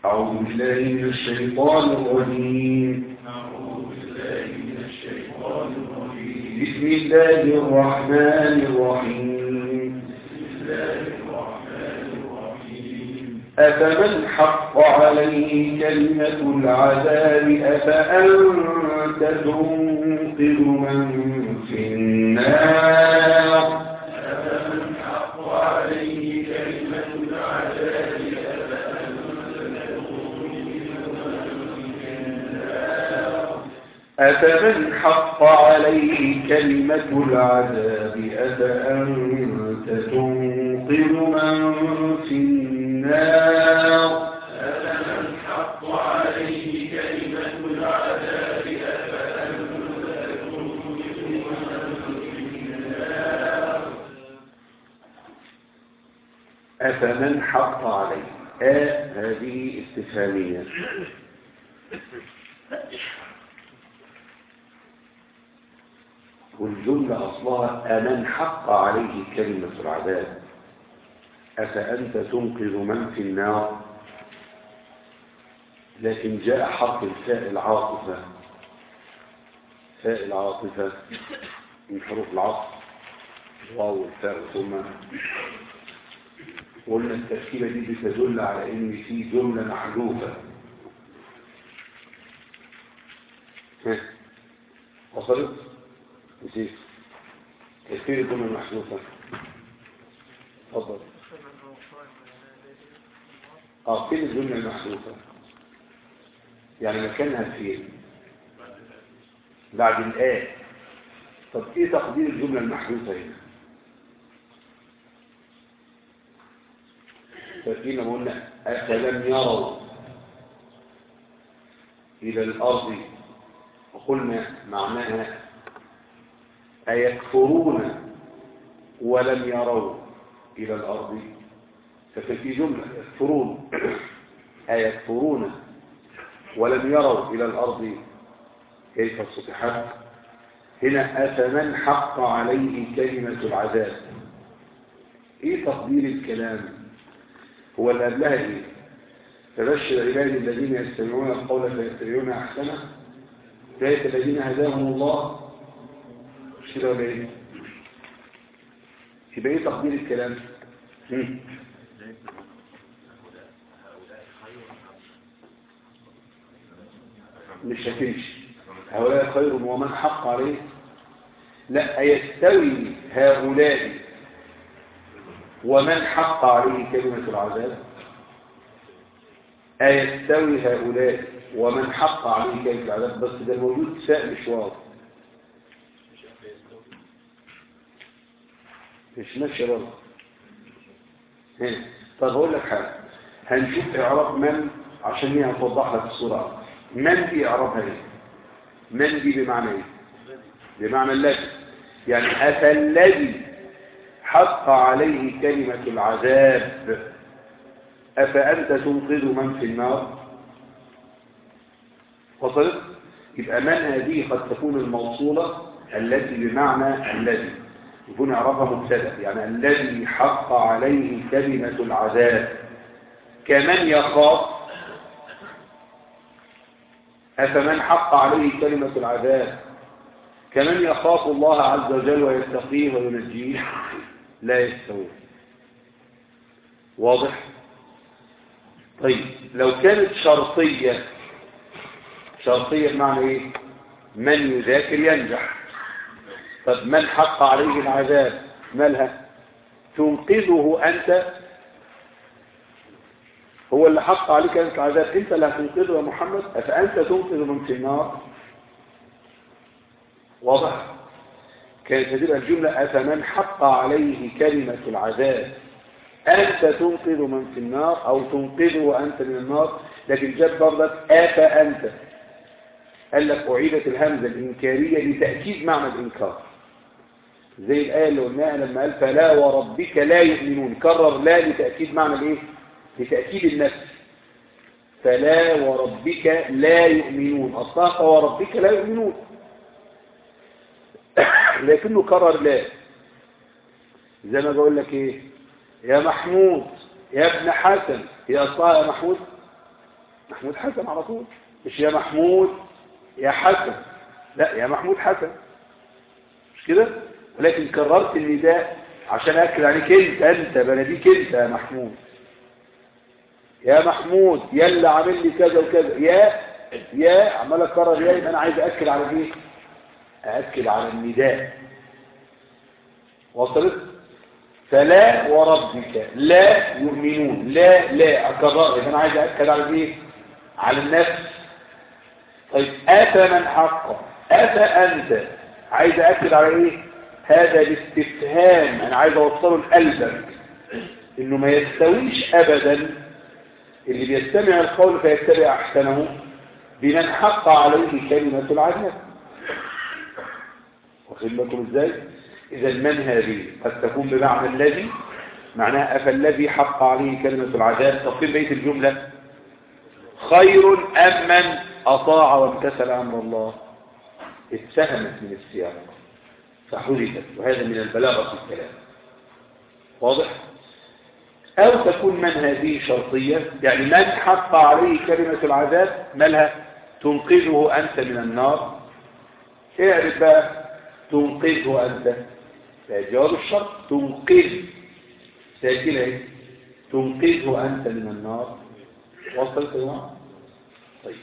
أعوذ بالله من الشيطان الرجيم أعوذ بالله من الشيطان الرجيم بسم الله الرحمن الرحيم بسم الله الرحمن الرحيم أفمن حق عليه كلمة العذاب أفأنت تنقذ من في النار أفمن حق عليه كلمة العذاب أفمن حق عليه كلمة العذاب أفأنت تنقذ من في النار أفمن حق عليه كلمة العذاب أفمن حق عليه آ هذه استفهامية والجملة أصلها أمن حق عليه كلمة العذاب أفأنت تنقذ من في النار لكن جاء حرف الفاء العاطفة فاء العاطفة من حروف العطف واو والفاء ثم قلنا التركيبة دي بتدل على ان في جملة محذوفة ها وصلت نسيت تفسير الجملة المحذوفة اتفضل اه فين الجملة المحذوفة يعني مكانها فين بعد الآية طب ايه تقدير الجملة المحذوفة هنا فاكرين لما قلنا أفلم يروا إلى الأرض وقلنا معناها أيكفرون ولم يروا إلى الأرض فكان في جملة يكفرون أيكفرون ولم يروا إلى الأرض كيف سطحت هنا أفمن حق عليه كلمة العذاب إيه تقدير الكلام هو اللي قبلها إيه فبشر عبادي الذين يستمعون القول فيتبعون أحسنه ذلك الذين هداهم الله مش كده ولا إيه يبقى إيه تقدير الكلام هم. مش هتمشي هؤلاء خير ومن حق عليه لا يستوي هؤلاء ومن حق عليه كلمة العذاب أيستوي هؤلاء ومن حق عليه كلمة العذاب بس ده موجود ساء مش واضح مش ماشي برضه طب هقول لك حاجة هنشوف إعراب من عشان هي هتوضح لك الصورة أكتر. من دي إعرابها إيه؟ من دي بمعنى إيه؟ بمعنى الذي يعني أتى الذي حق عليه كلمة العذاب أفأنت تنقذ من في النار وصلت يبقى من هذه قد تكون الموصولة التي بمعنى الذي يكون عرفها مبتدا يعني الذي حق عليه كلمة العذاب كمن يخاف أفمن حق عليه كلمة العذاب كمن يخاف الله عز وجل ويتقيه وينجيه لا يستوي واضح طيب لو كانت شرطية شرطية بمعنى ايه من يذاكر ينجح طب من حق عليه العذاب مالها تنقذه أنت هو اللي حق عليك أنت العذاب أنت اللي هتنقذه يا محمد أفأنت تنقذ من في النار واضح كانت هتبقى الجملة أفمن حق عليه كلمة العذاب أنت تنقذ من في النار أو تنقذه أنت من النار لكن جاب برضك أفأنت قال لك أعيدت الهمزة الإنكارية لتأكيد معنى الإنكار زي الآية اللي قلناها لما قال فلا وربك لا يؤمنون كرر لا لتأكيد معنى الإيه؟ لتأكيد النفس فلا وربك لا يؤمنون أصلا فوربك لا يؤمنون لكنه كرر لا زي ما بقول لك ايه يا محمود يا ابن حسن هي اصلها يا محمود محمود حسن على طول مش يا محمود يا حسن لا يا محمود حسن مش كده ولكن كررت النداء عشان اكد عليك انت انت بناديك انت يا محمود يا محمود يا اللي عامل لي كذا وكذا يا يا عمال اكرر يا يبقى انا عايز اكد على ايه اكد على النداء وصلت فلا وربك لا يؤمنون لا لا اكرر يبقى انا عايز اكد على ايه على النفس طيب اتى من حق اتى انت عايز اكد على ايه هذا الاستفهام انا عايز اوصله لقلبك انه ما يستويش ابدا اللي بيستمع القول فيتبع احسنه بمن حق عليه كلمة العذاب واخد لكم ازاي اذا من هذه قد تكون بمعنى الذي معناها افالذي حق عليه كلمة العذاب تقيم بيت الجملة خير ام من اطاع وامتثل امر الله اتهمت من السياق فحذفت وهذا من البلاغة في الكلام واضح أو تكون من هذه شرطية يعني من حق عليه كلمة العذاب مالها تنقذه أنت من النار اعرف بقى تنقذه أنت جواب الشرط تنقذ ساكنة ايه تنقذه أنت من النار وصلت يا طيب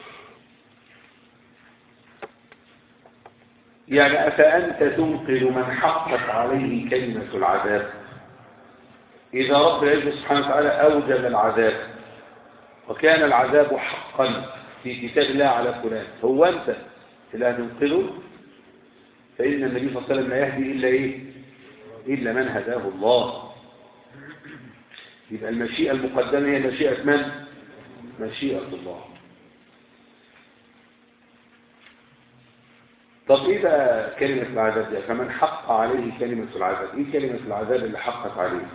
يعني أفأنت تنقذ من حقت عليه كلمة العذاب إذا رب العزة سبحانه وتعالى أوجب العذاب وكان العذاب حقا في كتاب الله على فلان هو أنت اللي هتنقذه فإن النبي صلى الله عليه وسلم لا يهدي إلا إيه إلا من هداه الله يبقى المشيئة المقدمة هي مشيئة من مشيئة الله طب ايه بقى كلمة العذاب دي فمن حق عليه كلمة العذاب ايه كلمة العذاب اللي حقت عليه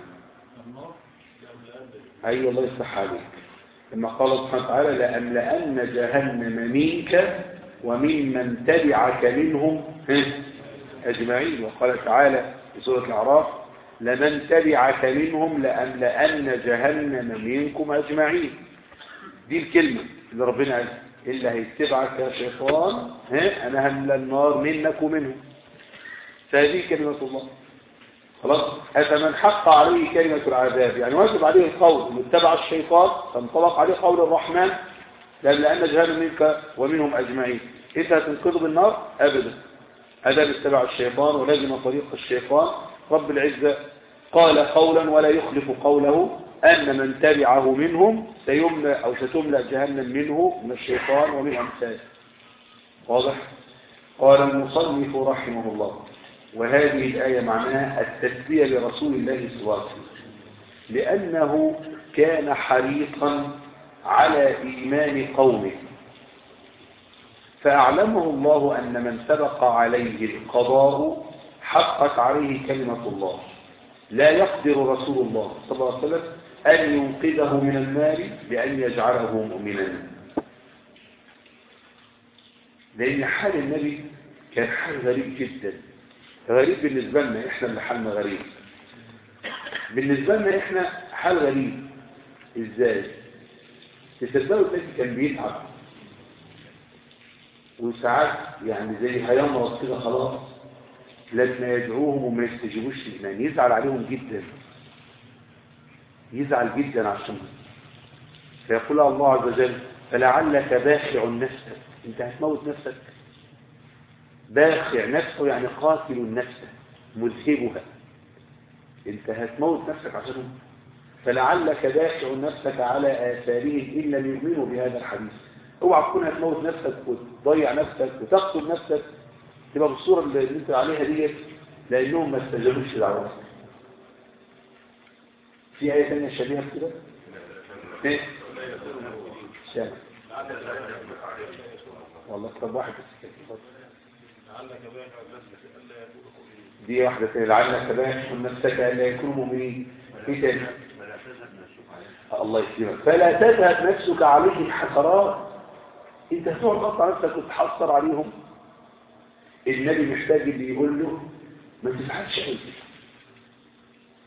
اي الله يفتح عليك لما قال سبحانه وتعالى لأملأن جهنم منك وممن تبعك منهم أجمعين وقال تعالى في سورة الأعراف لمن تبعك منهم لأملأن جهنم منكم أجمعين دي الكلمة اللي ربنا قالها إلا هيتبعك يا شيطان ها أنا هملى النار منك ومنهم فهذه كلمة الله خلاص أفمن حق عليه كلمة العذاب يعني واجب عليه القول من اتبع الشيطان فانطبق عليه قول الرحمن لأن جهنم منك ومنهم أجمعين إنت هتنقذه بالنار أبدا هذا اتبع الشيطان ولازم طريق الشيطان رب العزة قال قولا ولا يخلف قوله أن من تبعه منهم سيملأ أو ستملأ جهنم منه من الشيطان ومن أمثاله واضح قال المصنف رحمه الله وهذه الآية معناها التسلية لرسول الله صلى الله عليه وسلم لأنه كان حريصا على إيمان قومه فأعلمه الله أن من سبق عليه القضاء حقت عليه كلمة الله لا يقدر رسول الله صلى الله عليه وسلم أن ينقذه من النار بأن يجعله مؤمنا لأن حال النبي كان حال غريب جدا غريب بالنسبة لنا إحنا اللي حالنا غريب بالنسبة لنا إحنا حال غريب إزاي تصدقوا النبي كان بيتعب وساعات يعني زي هيمرض كده خلاص لما يدعوهم وما يستجيبوش للإيمان يزعل عليهم جدا يزعل جدا عشان فيقول الله عز وجل فلعلك باخع نفسك انت هتموت نفسك باخع نفسه يعني قاتل نفسه مذهبها انت هتموت نفسك عشانهم فلعلك باخع نفسك على آثارهم إن لم يؤمنوا بهذا الحديث اوعى تكون هتموت نفسك وتضيع نفسك وتقتل نفسك تبقى بالصورة اللي انت عليها ديت لأنهم ما استجابوش لدعوتك في آية ثانية شبيهة كده؟ ايه؟ سامع والله طب واحد بس دي واحدة ثانية لعلك باخع نفسك ألا يكونوا مؤمنين في ثاني الله يسلمك فلا تذهب نفسك عليهم حسرات انت هتقعد تقطع نفسك وتحسر عليهم النبي محتاج اللي يقول له ما تفعلش قوي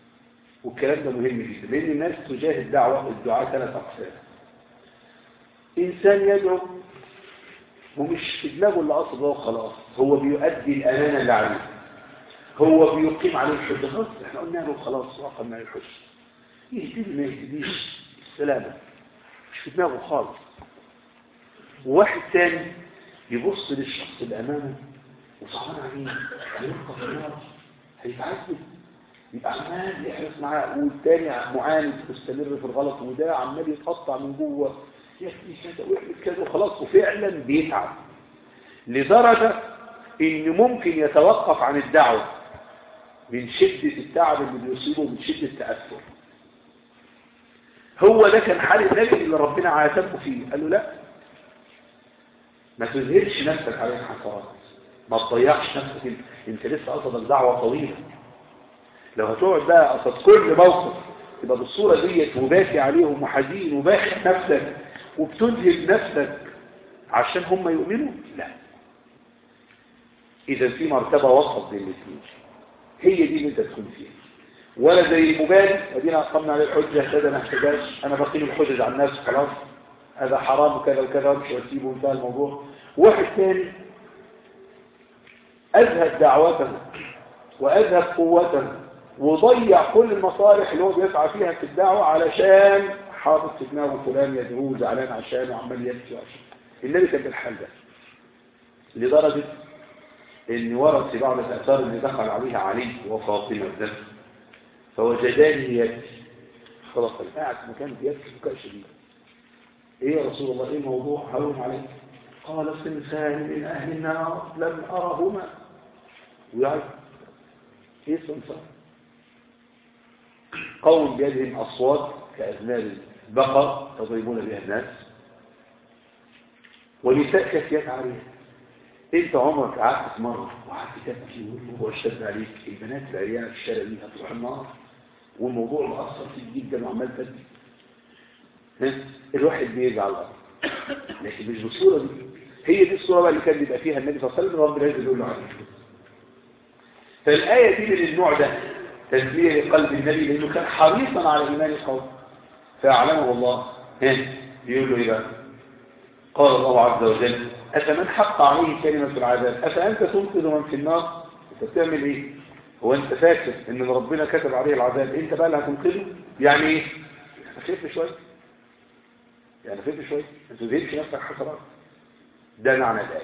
والكلام ده مهم جدا لان الناس تجاه الدعوه الدعاء ثلاث اقسام إنسان يدعو ومش في دماغه اللي قصده وخلاص هو بيؤدي الأمانة اللي عليه هو بيقيم عليه الحجة خلاص احنا قلنا له خلاص وقمنا عليه الحجة يهدي ما يهديش السلامة مش في دماغه خالص وواحد تاني يبص للشخص اللي أمامه وصعبان عليه هيلقى في النار هيتعذب يبقى عمال يحرص معاه والتاني معاند مستمر في الغلط وده عمال يتقطع من جوه يحكي كذا ويعمل كذا وخلاص وفعلا بيتعب لدرجة ان ممكن يتوقف عن الدعوة من شدة التعب اللي بيصيبه من شدة التأثر هو ده كان حال النبي اللي ربنا عاتبه فيه قال له لا ما تزهدش نفسك عليه حسرات ما تضيعش نفسك انت, انت لسه قصدك دعوة طويلة لو هتقعد بقى قصد كل موقف تبقى بالصورة ديت وباكي عليهم وحزين وباكي نفسك وبتنهب نفسك عشان هم يؤمنوا لا اذا في مرتبة وسط بين الاثنين هي دي اللي انت تكون فيها ولا زي المبالي ودينا اقمنا عليه الحجة هذا ما احتاجاش انا بقيم الحجج على الناس خلاص هذا حرام وكذا وكذا وامشي واسيبه وانتهى الموضوع واحد ثاني اذهب دعوته واذهب قوته وضيع كل المصالح اللي هو بيسعى فيها في الدعوة علشان حاطط في دماغه فلان يدعوه زعلان عشانه وعمال يبكي عشان النبي كان بالحال ده لدرجة ان ورد في بعض الاثار ان دخل عليها علي وفاطمة ده فوجدانه يبكي خلاص قاعد في مكان بيبكي بكاء شديد ايه يا رسول الله ايه الموضوع هون عليك قال صنفان من اهل النار لم ارهما ويعرف ايه صنفان قوم بيدهم اصوات كاذناب البقر تضربون بها الناس ونساء كافيات عاريه انت عمرك قعدت مرة وقعدت تبكي والموضوع اشتد عليك البنات العريانة في الشارع دي هتروح النار والموضوع مأثر فيك جدا وعمال تبكي الواحد بيزعل لكن مش بالصورة دي هي دي الصورة بقى اللي كان بيبقى فيها النبي صلى الله عليه وسلم رب العزة يقول له عليه فالآية دي من النوع ده تسلية لقلب النبي لأنه كان حريصا على إيمان القوم فأعلمه الله يقول له إيه بقى قال الله عز وجل أفمن حق عليه كلمة العذاب أفأنت تنقذ من في النار أنت بتعمل إيه هو أنت فاكر إن ربنا كتب عليه العذاب أنت بقى اللي هتنقذه يعني إيه خف شوية يعني خف شوية أنت زهدش نفسك حسرات ده معنى الآية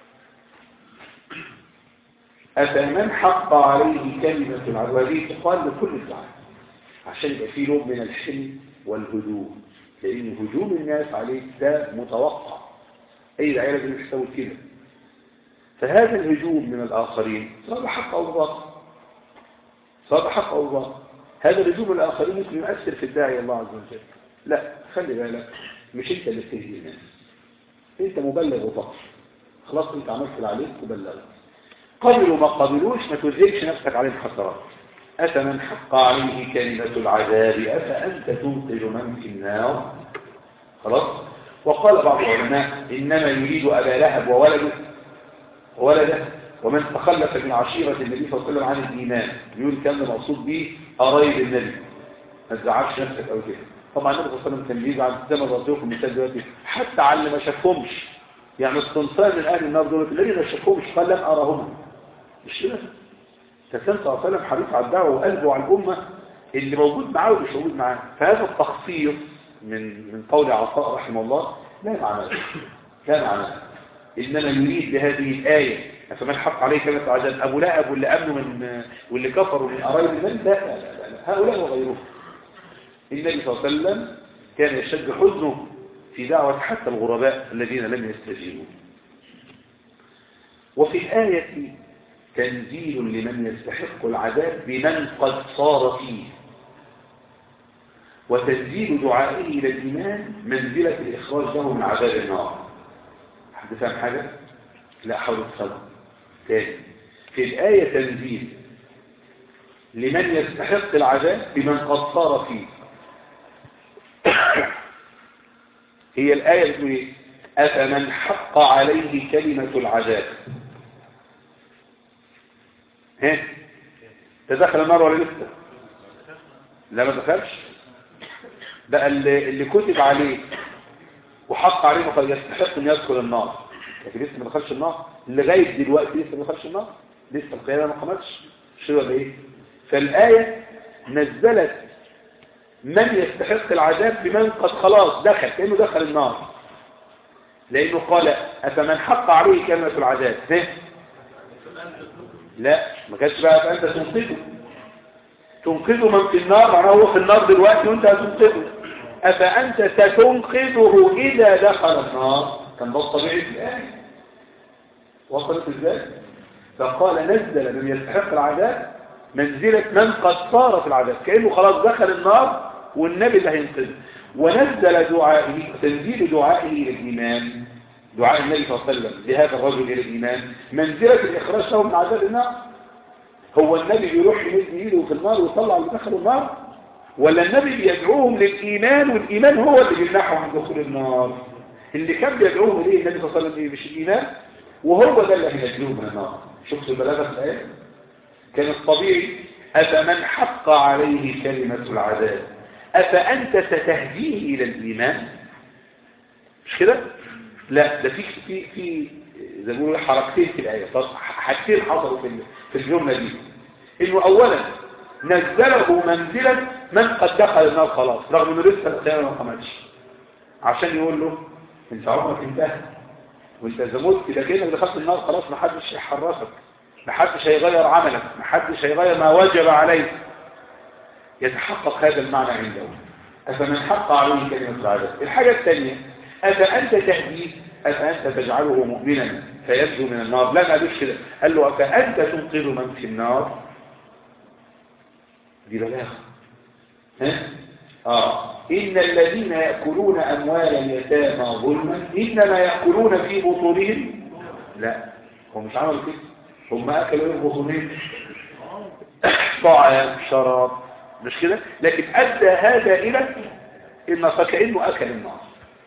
أفمن حق عليه كلمة العذاب وهذه تقال لكل الدعاء عشان يبقى فيه نوع من الحلم والهدوء لأن هجوم الناس عليك ده متوقع أي داعية لازم يحتوي كده فهذا الهجوم من الآخرين صار حق أو باطل صار حق أو باطل هذا الهجوم من الآخرين ممكن يؤثر في الداعي الله عز وجل لا خلي بالك مش أنت اللي بتهدي الناس أنت مبلغ وفقر خلاص أنت عملت اللي عليك وبلغت قبلوا ما قبلوش ما تزهقش نفسك عليهم حسرات أفمن حق عليه كلمة العذاب أفأنت تنقذ من في النار خلاص وقال بعض العلماء إنما يريد أبا لهب وولده وولده ومن تخلف من عشيرة النبي صلى الله عليه وسلم عن الإيمان يقول كان المقصود به قرايب النبي ما تزعلش نفسك أو كده طبعا النبي صلى الله عليه وسلم كان بيزعل زي ما ضربتكم مثال دلوقتي حتى على اللي ما شافهمش يعني الصنفان من أهل النار دول الذين ما شافهمش قال لن أراهم مش كده فكان صلى الله عليه وسلم حريص على الدعوة وقلبه على الأمة اللي موجود معاه واللي مش موجود معاه فهذا التخصيص من من قول عطاء رحمه الله لا معنى لا معنى إنما يريد بهذه الآية فمن حق عليه كلمة عذاب أبو لهب واللي أمنوا من واللي كفروا من قرايب المال لا, لا, لا, لا هؤلاء وغيرهم النبي صلى الله عليه وسلم كان يشد حزنه في دعوة حتى الغرباء الذين لم يستجيبوا وفي الآية تنزيل لمن يستحق العذاب بمن قد صار فيه وتنزيل دعائه إلى الإيمان منزلة الإخراج له من عذاب النار حد فاهم حاجة؟ لا حول الصلاة تاني في الآية تنزيل لمن يستحق العذاب بمن قد صار فيه هي الآية بتقول ايه؟ أفمن حق عليه كلمة العذاب ها تدخل النار ولا لسه لا ما دخلش بقى اللي, اللي كتب عليه وحق عليه قد يستحق ان يدخل النار لكن لسه ما دخلش النار لغايه دلوقتي لسه ما دخلش النار لسه القيامه ما قامتش شو ولا ايه فالايه نزلت من يستحق العذاب بمن قد خلاص دخل كانه دخل النار لانه قال افمن حق عليه كلمه العذاب ده لا ما كانش بقى فانت تنقذه تنقذه من في النار معناه هو في النار دلوقتي وانت هتنقذه افانت ستنقذه اذا دخل النار كان ده الطبيعي في الايه وصلت ازاي فقال نزل من يستحق العذاب منزلة من قد صار في العذاب كأنه خلاص دخل النار والنبي اللي هينقذه ونزل دعائه تنزيل دعائه إلى الإيمان دعاء النبي صلى الله عليه وسلم لهذا الرجل إلى الإيمان منزلة الإخراج له من عذاب النار هو النبي بيروح يمد ايده في النار ويطلع اللي دخلوا النار ولا النبي بيدعوهم للإيمان والإيمان هو اللي بيمنعهم من دخول النار اللي كان بيدعوهم إليه النبي صلى الله عليه وسلم مش الإيمان وهو ده اللي هينجلوه من النار شفتوا البلاغة في الآية كان الطبيعي أفمن حق عليه كلمة العذاب أفأنت ستهديه إلى الإيمان مش كده لا ده في في في زي ما بيقولوا حركتين في الآية طب حاجتين حصلوا في في الجملة دي إنه أولا نزله منزلا من قد دخل النار خلاص رغم إنه لسه القيامة ما قامتش عشان يقول له أنت عمرك انتهى وانت اذا مت كده كانك دخلت النار خلاص ما حدش هيحرسك ما حدش هيغير عملك ما حدش هيغير ما وجب عليك يتحقق هذا المعنى عنده أفمن حق عليه كلمة العذاب الحاجة الثانية أفأنت تهديه أفأنت تجعله مؤمنا فيبدو من النار لا ما قالوش كده قال له أفأنت تنقذ من في النار دي بلاغة ها آه إن الذين يأكلون أموال اليتامى ظلما إنما يأكلون في بطونهم لا هم مش عملوا كده هم أكلوا في بطونهم طعام شراب مش كده لكن أدى هذا إلى إن فكأنه أكل النار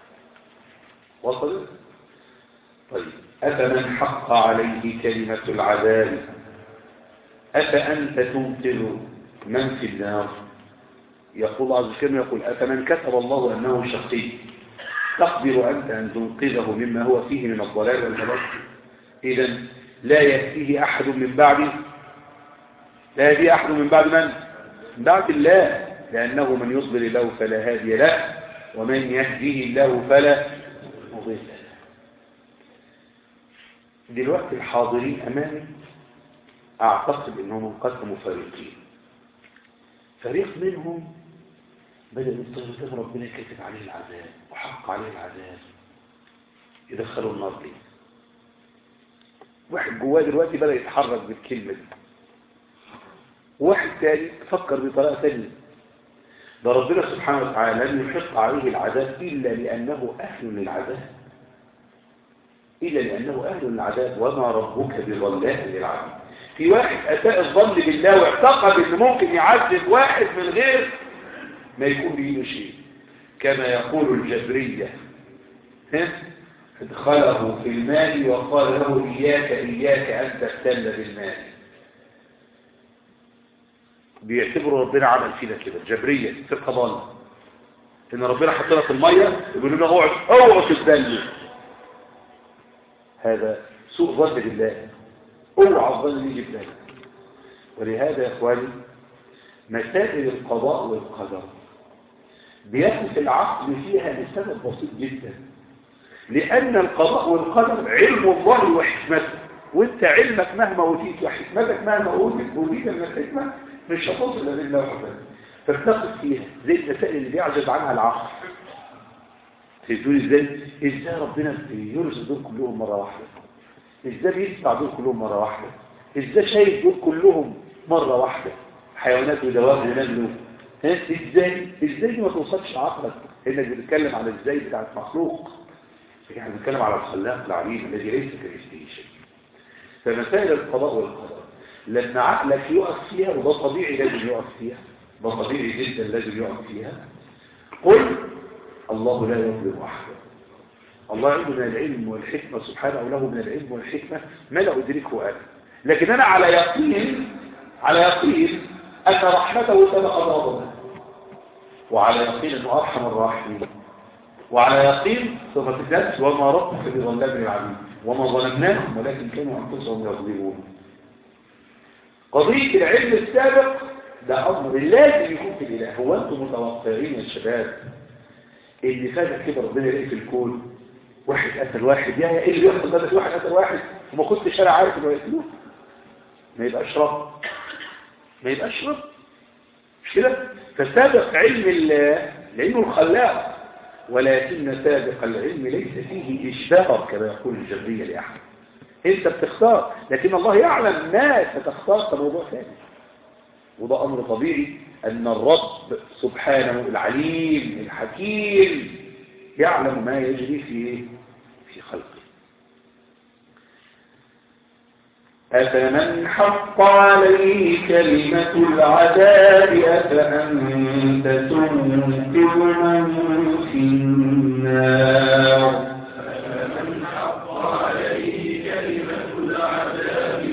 وصل طيب أفمن حق عليه كلمة العذاب أفأنت تنقذ من في النار يقول عز وجل يقول أفمن كتب الله أنه شقي تقدر أنت أن تنقذه مما هو فيه من الضلال والهلاك إذا لا يأتيه أحد من بعد لا يأتيه أحد من بعد من؟ من بعد الله لأنه من يصبر الله فلا هادي له ومن يهديه الله فلا مضل له دلوقتي الحاضرين أمامي أعتقد أنهم انقسموا فريقين فريق منهم بدأ يستغرب ربنا كاتب عليه العذاب وحق عليه العذاب يدخلوا النار دي واحد جواه دلوقتي بدأ يتحرك بالكلمة دي واحد تاني فكر بطريقة تانية ده ربنا سبحانه وتعالى لم يحق عليه العذاب إلا لأنه أهل للعذاب إلا لأنه أهل للعذاب وما ربك بظلام للعبيد في واحد أساء الظن بالله واعتقد أنه ممكن يعذب واحد من غير ما يكون بإيده شيء كما يقول الجبرية ادخله في المال وقال له إياك إياك أن تبتل بالمال بيعتبروا ربنا عمل فينا كده الجبرية في القضاء إن ربنا حطنا في المية يقول لنا اوعوا اوعوا تتبلوا هذا سوء ظن بالله اوعى الظن يجي بالله ولهذا يا اخواني مسائل القضاء والقدر بيقف العقل فيها لسبب بسيط جدا لأن القضاء والقدر علم الله وحكمته وانت علمك مهما اوتيت وحكمتك مهما اوتيت اوتيت من الحكمة مش هتصل إلى الله وحده فبتقف فيها زي المسائل اللي بيعجز عنها العقل تقول ازاي ازاي ربنا يرزق دول كلهم مرة واحدة ازاي بيدفع دول كلهم مرة واحدة ازاي شايف دول كلهم مرة واحدة حيوانات ودواب ونمل ها ازاي ازاي دي ما توصلش عقلك انك بتتكلم على ازاي بتاعت مخلوق احنا بنتكلم على الخلاق العليم الذي ليس كمثله شيء فمسائل القضاء والقدر لما عقلك يقف فيها وده طبيعي لازم يقف فيها ده طبيعي جدا لازم يقف فيها قل الله لا يظلم احدا الله عنده من العلم والحكمة سبحانه له من العلم والحكمة ما لا أدركه أنا لكن أنا على يقين على يقين أن رحمته سبق غضبه وعلى يقين أنه أرحم الراحمين وعلى يقين صفة الذات وما ربك بظلام للعبيد وما ظلمناهم ولكن كانوا أنفسهم يظلمون قضية العلم السابق ده أمر لازم يكون في الإله هو أنتم متوقعين يا شباب اللي فجأة كده ربنا يلاقي في الكون واحد قتل واحد يا ايه اللي بيحصل ده واحد قتل واحد وما كنتش انا عارف انه يقتلوه ما يبقاش رب ما يبقاش رب مش كده فسابق علم الله العلم الخلاق ولكن سابق العلم ليس فيه إجبار كما يقول الجبرية لأحد انت بتختار لكن الله يعلم ما ستختار ده موضوع ثاني وده أمر طبيعي أن الرب سبحانه العليم الحكيم يعلم ما يجري في في خلقه أفمن حق عليه كلمة العذاب أفأنت تنقذ من في النار فمن حق عليه كلمة العذاب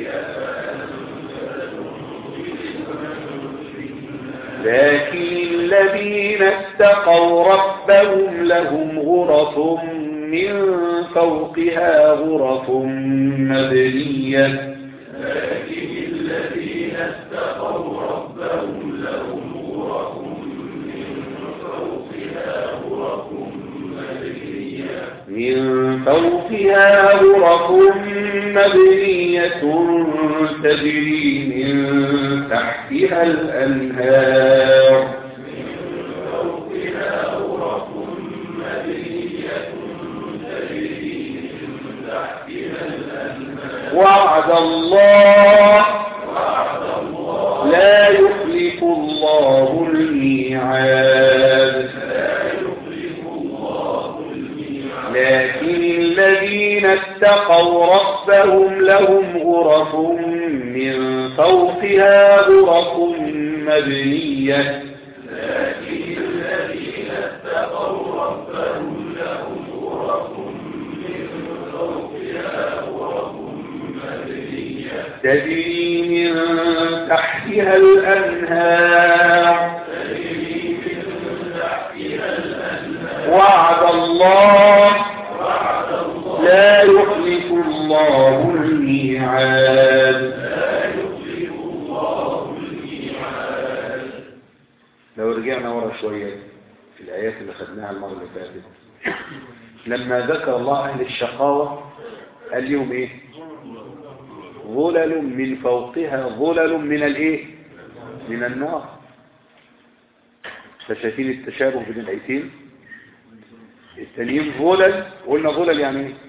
لكن الذين اتقوا ربهم لهم غرف من فوقها غرف مبنية لكن الذين اتقوا ربهم لهم غرف من فوقها غرف مبنية من فوقها غرف مبنية تجري من تحتها الأنهار فوقها غرف مبنية تجري من تحتها الأنهار وعد الله وعد الله لا يخلف الله الميعاد لا يخلف الله الميعاد لكن الذين اتقوا ربهم لهم غرف من فوقها غرف مبنية لكن الذين اتقوا ربهم لهم غرف من فوقها غرف مبنية تجري من تحتها الأنهار تجري من تحتها الأنهار وعد الله وعد الله لا يخلف الله الميعاد لا يخلف الله الميعاد لو رجعنا ورا شوية في الآيات اللي خدناها المرة اللي فاتت لما ذكر الله أهل الشقاوة قال لهم إيه ظلل من فوقها ظلل من الإيه من النار فشايفين التشابه بين الآيتين التانيين ظلل قلنا ظلل يعني إيه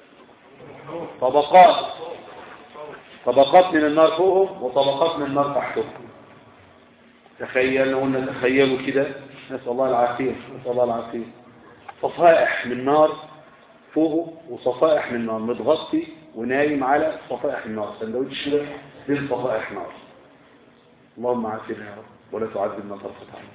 طبقات طبقات من النار فوقهم وطبقات من النار تحتهم تخيلوا قلنا تخيلوا كده نسأل الله العافية نسأل الله العافية صفائح من نار فوقه وصفائح من نار متغطي ونايم على صفائح النار سندوتش كده بين صفائح نار اللهم عافينا يا رب ولا تعذبنا طرفة عين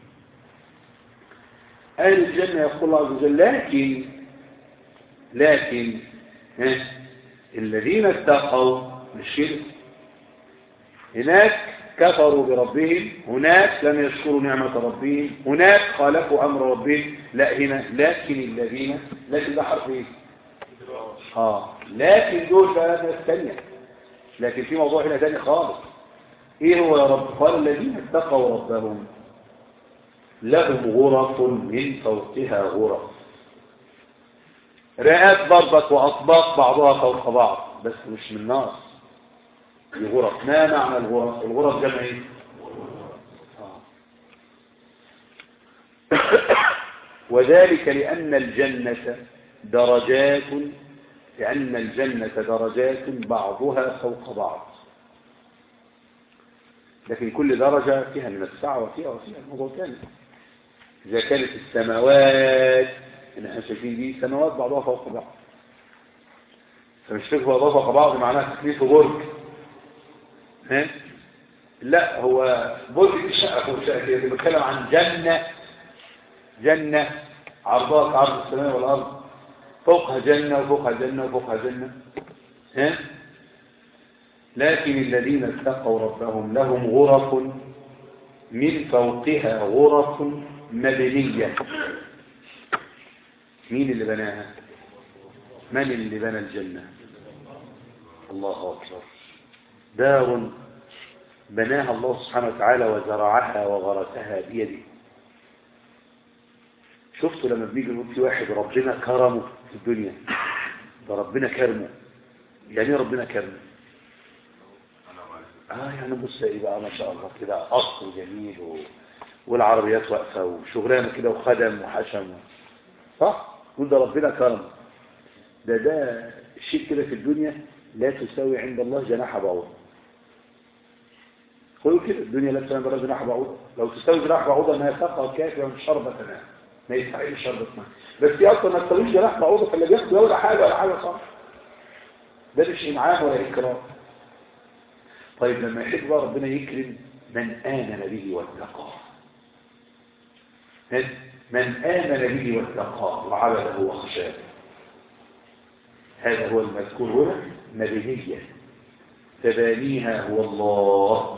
أهل الجنة يقول الله عز وجل لكن لكن ها الذين اتقوا بالشرك هناك كفروا بربهم هناك لم يشكروا نعمة ربهم هناك خالفوا أمر ربهم لا هنا لكن الذين لكن ده حرف ايه اه لكن دول بقى ناس تانية لكن في موضوع هنا تاني خالص ايه هو يا رب قال الذين اتقوا ربهم لهم غرف من فوقها غرف رئات ضربت وأطباق بعضها فوق بعض بس مش من نار دي غرف ما معنى الغرف الغرف جمع ايه آه. وذلك لأن الجنة درجات لأن الجنة درجات بعضها فوق بعض لكن كل درجة فيها من السعة وفيها وفيها الموضوع ثاني إذا كانت السماوات إن احنا شايفين دي سماوات بعضها فوق بعض فمش فكرة بعضها فوق بعض معناها تكليف برج ها لا هو برج دي شقة فوق شقة كده بتكلم عن جنة جنة عرضها كعرض السماء والأرض فوقها جنة وفوقها جنة وفوقها جنة ها لكن الذين اتقوا ربهم لهم غرف من فوقها غرف مبنية مين اللي بناها من اللي بنى الجنة الله أكبر دار بناها الله سبحانه وتعالى وزرعها وغرسها بيده شفتوا لما بنيجي نقول في واحد ربنا كرمه في الدنيا ده ربنا كرمه يعني ايه ربنا كرمه اه يعني بص ايه بقى ما شاء الله كده قصر جميل و... والعربيات واقفه وشغلانه كده وخدم وحشم صح تقول ده ربنا كرمه ده ده شيء كده في الدنيا لا تساوي عند الله جناح بعوضه قولوا كده الدنيا لا تساوي عند الله جناح بعوضه لو تساوي جناح بعوضه ما يفقه كافر من شربة ماء ما يستحقش شربة ماء بس دي اصلا ما تساويش جناح بعوضه فاللي بياخد ولا حاجه ولا حاجه صح ده مش انعام ولا اكرام طيب لما يحب بقى ربنا يكرم من آمن به واتقاه من آمن به واتقاه وعبده وخشاه هذا هو المذكور هنا مدنية تبانيها هو الله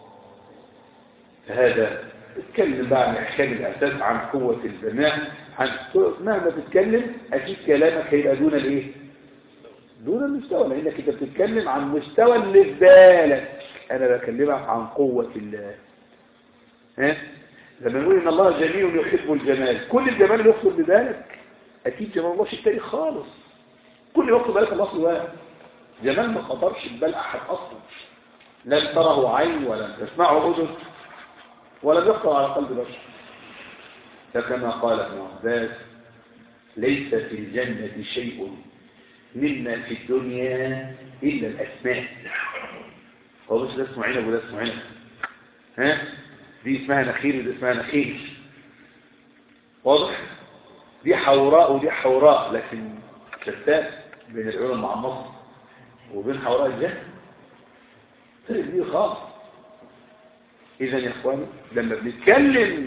فهذا اتكلم بقى عن احكام الاساس عن قوة البناء عن مهما تتكلم اكيد كلامك هيبقى دون الايه دون المستوى لانك انت بتتكلم عن مستوى اللي في بالك انا بكلمك عن قوة الله ها لما نقول ان الله جميل يحب الجمال كل الجمال اللي يخطر ببالك اكيد جمال الله شيء تاني خالص كل يخطر ببالك الله سواء جمال ما خطرش ببال احد اصلا لم تره عين ولم تسمعه اذن ولم يخطر على قلب بشر فكما قال ابن عباس ليس في الجنة شيء مما في الدنيا إلا الأسماء هو بس ده اسمه عنب وده اسمه عنب ها دي اسمها نخيل ودي اسمها نخيل واضح دي حوراء ودي حوراء لكن شتات بين العلم مع مصر وبين حوراء الجنة فرق كبير خالص اذا يا اخواني لما بنتكلم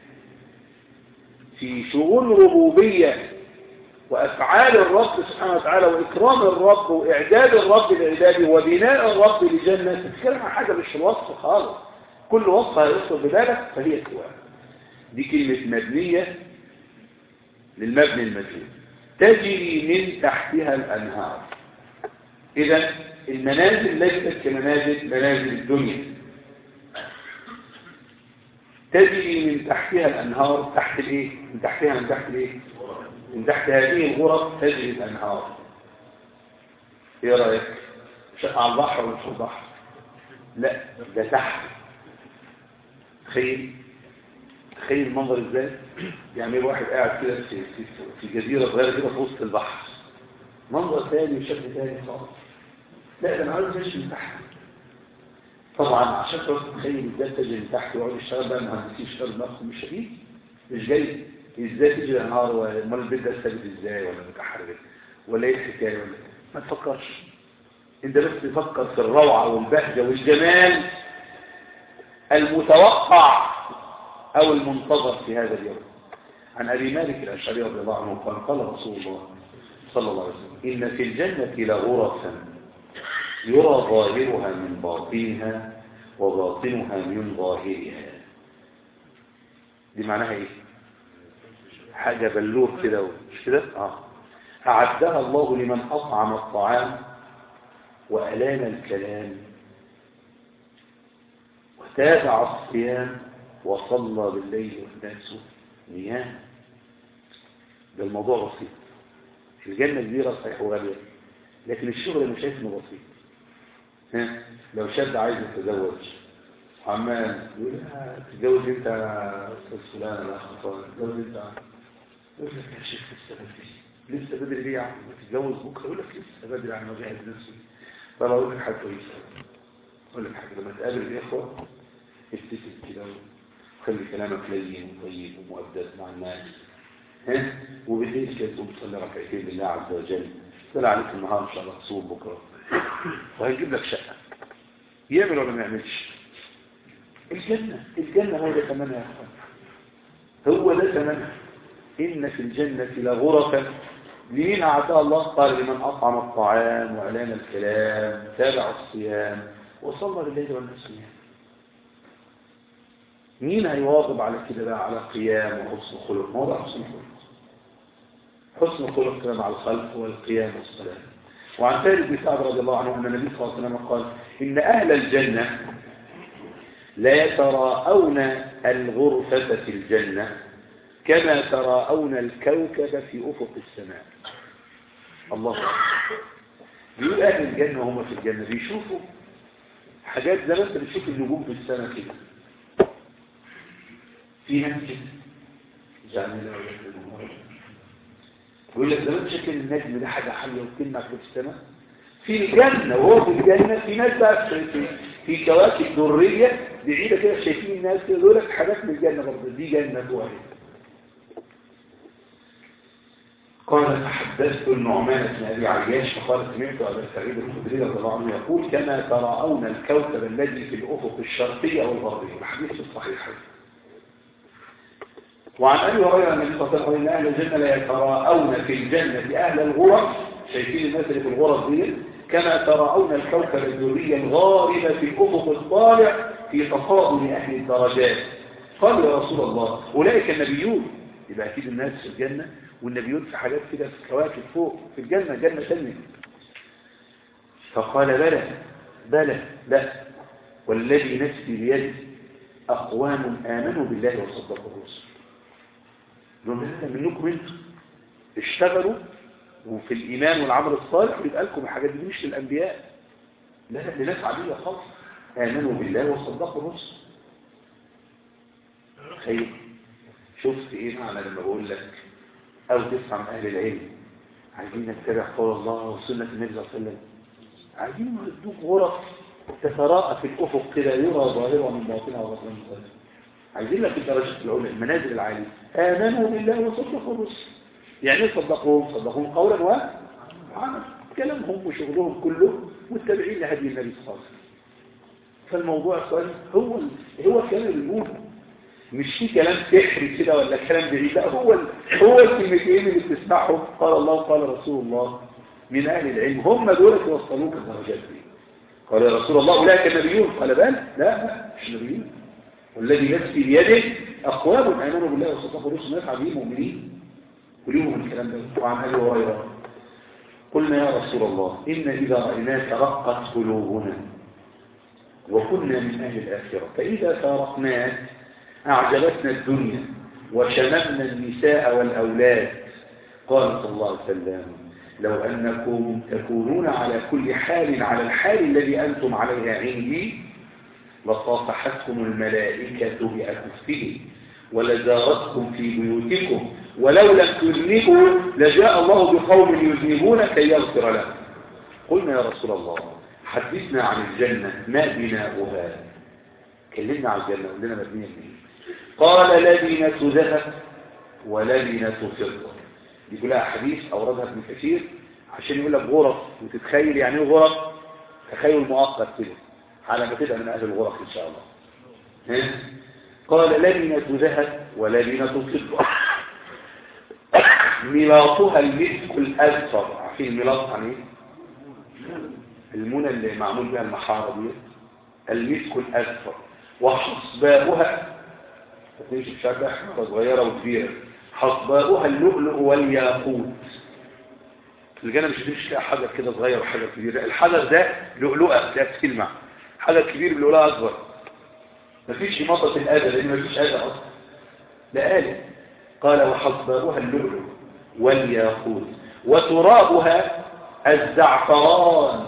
في شؤون ربوبيه وأفعال الرب سبحانه وتعالى وإكرام الرب وإعداد الرب لعباده وبناء الرب لجنة تتكلم عن حاجة مش الوصف خالص كل وصف هيوصف بذلك فهي سواء دي كلمة مبنية للمبني المجهول تجري من تحتها الأنهار إذا المنازل ليست كمنازل منازل الدنيا تجري من تحتها الأنهار تحت الإيه؟ من تحتها من تحت الإيه؟ من تحت هذه الغرف تجري الأنهار ايه رأيك شق على البحر ولا مش البحر لا ده تحت تخيل تخيل المنظر ازاي يعني واحد قاعد كده في, في, في جزيرة صغيرة كده في وسط البحر منظر ثاني وشكل ثاني خالص لا ده انا عاوز امشي من تحت طبعا عشان تتخيل ازاي تجري من تحت ويقعد يشتغل بقى مهندسين يشتغل نفسه مش شديد مش جاي ازاي تجري النهار وامال البيت ده ثابت ازاي ولا متحرك ولا ايه الحكايه ولا ما تفكرش انت بس تفكر في الروعه والبهجه والجمال المتوقع او المنتظر في هذا اليوم عن ابي مالك الاشعري رضي الله عنه قال قال رسول الله صلى الله عليه وسلم ان في الجنه لغرفا يرى ظاهرها من باطنها وباطنها من ظاهرها دي معناها ايه حاجة بلور كده مش كده اه أعدها الله لمن أطعم الطعام وألان الكلام وتابع الصيام وصلى بالليل والناس نيام ده الموضوع بسيط الجنة كبيرة صحيح وغالية لكن الشغل مش شايف انه بسيط ها لو شاب عايز يتزوج عمال يقول تتجوز انت استاذ فلان ولا اخ فلان تتجوز انت يقول لك يا شيخ لسه بدري لسه بدري ليه يا عم تتجوز بكره يقول لك لسه بدري على ما اجهز نفسي طب اقول لك حاجه كويسه اقول لك حاجه لما تقابل الاخوه ابتسم كده وخلي كلامك لين وطيب ومؤدب مع الناس ها وبالليل كده تقوم تصلي ركعتين لله عز وجل طلع عليك النهار ان شاء الله تصوم بكره وهيجيب لك شقه يعمل ولا ما يعملش الجنه الجنه هو ده ثمنها يا اخوان هو ده ثمنها إن في الجنة لغرفا لمين أعطاها الله قال لمن أطعم الطعام وأعلان الكلام تابع الصيام وصلى بالليل والناس نيام مين هيواظب على كده بقى على قيام وحسن خلق ما هو ده حسن خلق حسن الخلق مع الخلق والقيام والصلاة وعن ثالث بن سعد رضي الله عنه أن النبي صلى الله عليه وسلم قال إن أهل الجنة لا يتراءون الغرفة في الجنة كما تراءون الكوكب في أفق السماء الله بيقول أهل الجنة هم في الجنة بيشوفوا حاجات زي ما انت بتشوف النجوم في السماء كده في ناس كده جميلة يقول لك زي ما انت شايف النجم ده حاجة حلوة وتلمع في السماء في الجنة وهو في الجنة في ناس بقى في, في كواكب درية بعيدة كده شايفين الناس كده يقول لك حاجات من الجنة برضه دي جنة واحدة قال فحدثت النعمان بن ابي عياش فقال سمعت ابا سعيد الخدري رضي الله عنه يقول كما تراءون الكوكب الذي في الافق الشرقي او الغربي الحديث الصحيح وعن ابي هريره النبي صلى الله عليه وسلم ان اهل الجنه لا يتراءون في الجنه اهل الغرف شايفين الناس اللي في الغرف دي كما تراءون الكوكب الدوري الغارب في الافق الطالع في تفاضل اهل الدرجات قال يا رسول الله اولئك النبيون يبقى اكيد الناس في الجنه والنبيون في حاجات كده في كواكب فوق في الجنة جنة ثانية فقال بلى بلى لا والذي نفسي بيده أقوام آمنوا بالله وصدقوا الرسل لهم هذا منكم انتم اشتغلوا وفي الإيمان والعمل الصالح يبقى لكم الحاجات دي مش للأنبياء لا لا لناس عادية خالص آمنوا بالله وصدقوا الرسل خير شفت ايه معنى لما بقول لك أو تسمع من أهل العلم عايزين نتبع قول الله وسنة النبي صلى الله عليه وسلم عايزين يدوك غرف تتراءى في الأفق كده يرى ظاهرها من باطنها وباطنها من ظاهرها عايزين لك الدرجات العلى المنازل العالية آمنوا بالله وصدقوا الرسل يعني ايه صدقوهم صدقوهم قولا وعملا كلامهم وشغلهم كله متبعين لهدي النبي صلى الله عليه وسلم فالموضوع السؤال هو هو كلام الموت مش في كلام سحري كده ولا كلام بعيد لا هو هو الكلمتين اللي بتسمعهم قال الله وقال رسول الله من اهل العلم هم دول اللي يوصلوك الدرجات دي قال يا رسول الله اولئك النبيون قال بل لا مش نبيون والذي نفسي بيده اقوام امنوا بالله وصدقوا الرسل ناس عظيم مؤمنين وليهم الكلام ده وعن ابي هريره قلنا يا رسول الله ان اذا رايناك رقت قلوبنا وكنا من اهل الاخره فاذا فارقناك أعجبتنا الدنيا وشممنا النساء والأولاد قال صلى الله عليه وسلم لو أنكم تكونون على كل حال على الحال الذي أنتم عليها عندي لصافحتكم الملائكة بأكفهم ولزارتكم في بيوتكم ولو لم تذنبوا لجاء الله بقوم يذنبون كي يغفر لهم قلنا يا رسول الله حدثنا عن الجنة ما بناؤها كلمنا عن الجنة قلنا مبنية منين قال لبنة ذهب ولبنة فضة دي كلها حديث أوردها ابن كثير عشان يقول لك غرف وتتخيل يعني ايه غرف تخيل مؤقت كده على ما تبقى من أهل الغرف إن شاء الله قال لبنة ذهب ولبنة فضة ملاطها المسك الأزفر عارفين الملاط يعني ايه؟ المنى اللي معمول بها المحارة دي المسك الأزفر وحصباؤها تمشي بشكل حمرة صغيرة وكبيرة حصباؤها اللؤلؤ والياقوت الجنة مش هتمشي تلاقي حجر كده صغير وحجر كبير الحجر ده لؤلؤة لا تلمع حجر كبير بلؤلؤة أكبر مفيش مطة الأذى لأن مفيش أذى أصلا لا آلة قال وحصباؤها اللؤلؤ والياقوت وترابها الزعفران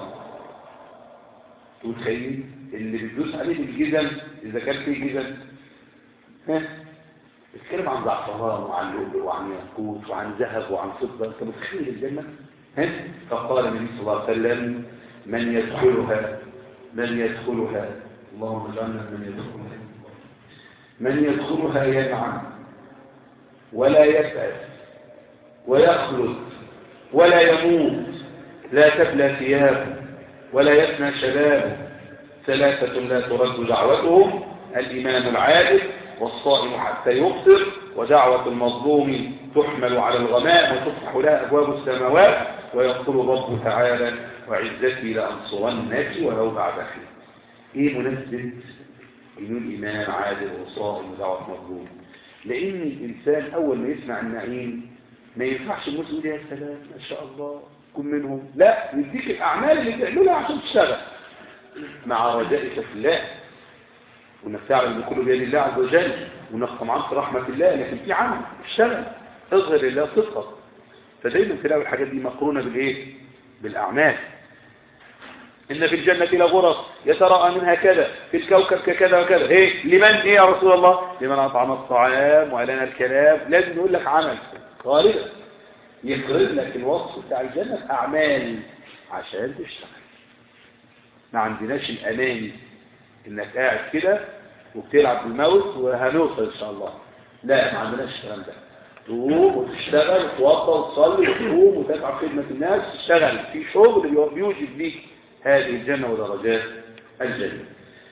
تتخيل اللي بتدوس عليه بالجزم إذا كان فيه جزم ها بتتكلم عن زعفران وعن لؤلؤ وعن ياقوت وعن ذهب وعن فضة انت متخيل الجنة ها فقال النبي صلى الله عليه وسلم من يدخلها من يدخلها اللهم اجعلنا من يدخلها من يدخلها ينعم ولا يبأس ويخلد ولا يموت لا تبلى ثيابه ولا يفنى شبابه ثلاثة لا ترد دعوتهم الإمام العادل والصائم حتى يفطر ودعوة المظلوم تحمل على الغماء وتفتح لها أبواب السماوات ويقول الرب تعالى وعزتي لأنصرنك ولو بعد حين إيه مناسبة إنه الإمام عادل وصائم ودعوة مظلوم لأن الإنسان أول ما يسمع النعيم ما ينفعش المسلم يقول يا سلام ما شاء الله كن منهم لا يديك الأعمال اللي تعملها عشان تشتغل مع رجائك في الله وانك تعلم ان كله بيد الله عز وجل وانك طمعان في رحمة الله لكن في عمل اشتغل اظهر لله صدقك فدايما تلاقي الحاجات دي مقرونة بالايه بالاعمال ان في الجنة لغرف يتراءى منها كذا في الكوكب ككذا وكذا ايه لمن ايه يا رسول الله لمن اطعم الطعام وألنا الكلام لازم يقول لك عمل غالبا يقرر لك الوصف بتاع الجنة في اعمال عشان تشتغل ما عندناش الاماني انك قاعد كده وبتلعب بالماوس وهنوصل ان شاء الله لا ما عندناش الكلام ده تقوم وتشتغل وتوضى وتصلي وتقوم وتسعى في خدمة الناس تشتغل في شغل بيوجد ليك هذه الجنة ودرجات الجنة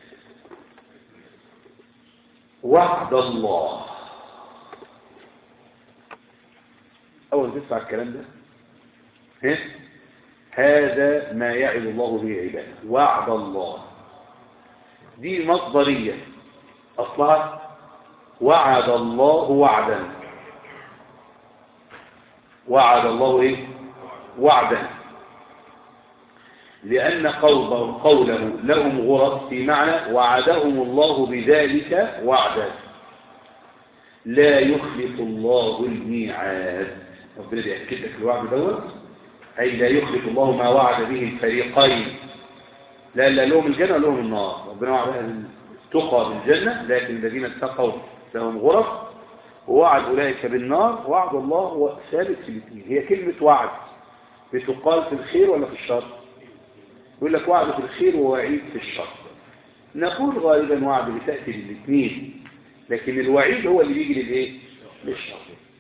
وعد الله أول تسمع الكلام ده ها؟ هذا ما يعد الله به عباده وعد الله دي مصدرية أصلها وعد الله وعدا وعد الله إيه وعدا لأن قوله, قوله لهم غرف في معنى وعدهم الله بذلك وعدا لا يخلف الله الميعاد ربنا بيأكد لك الوعد دوت أي لا يخلف الله ما وعد به الفريقين لا لا لهم الجنة لهم النار ربنا وعد التقى بالجنة لكن الذين اتقوا لهم غرف ووعد أولئك بالنار وعد الله هو ثابت في الاثنين هي كلمة وعد بتقال في الخير ولا في الشر يقول لك وعد في الخير ووعيد في الشر نقول غالبا وعد بتأتي للاثنين لكن الوعيد هو اللي بيجي للايه للشر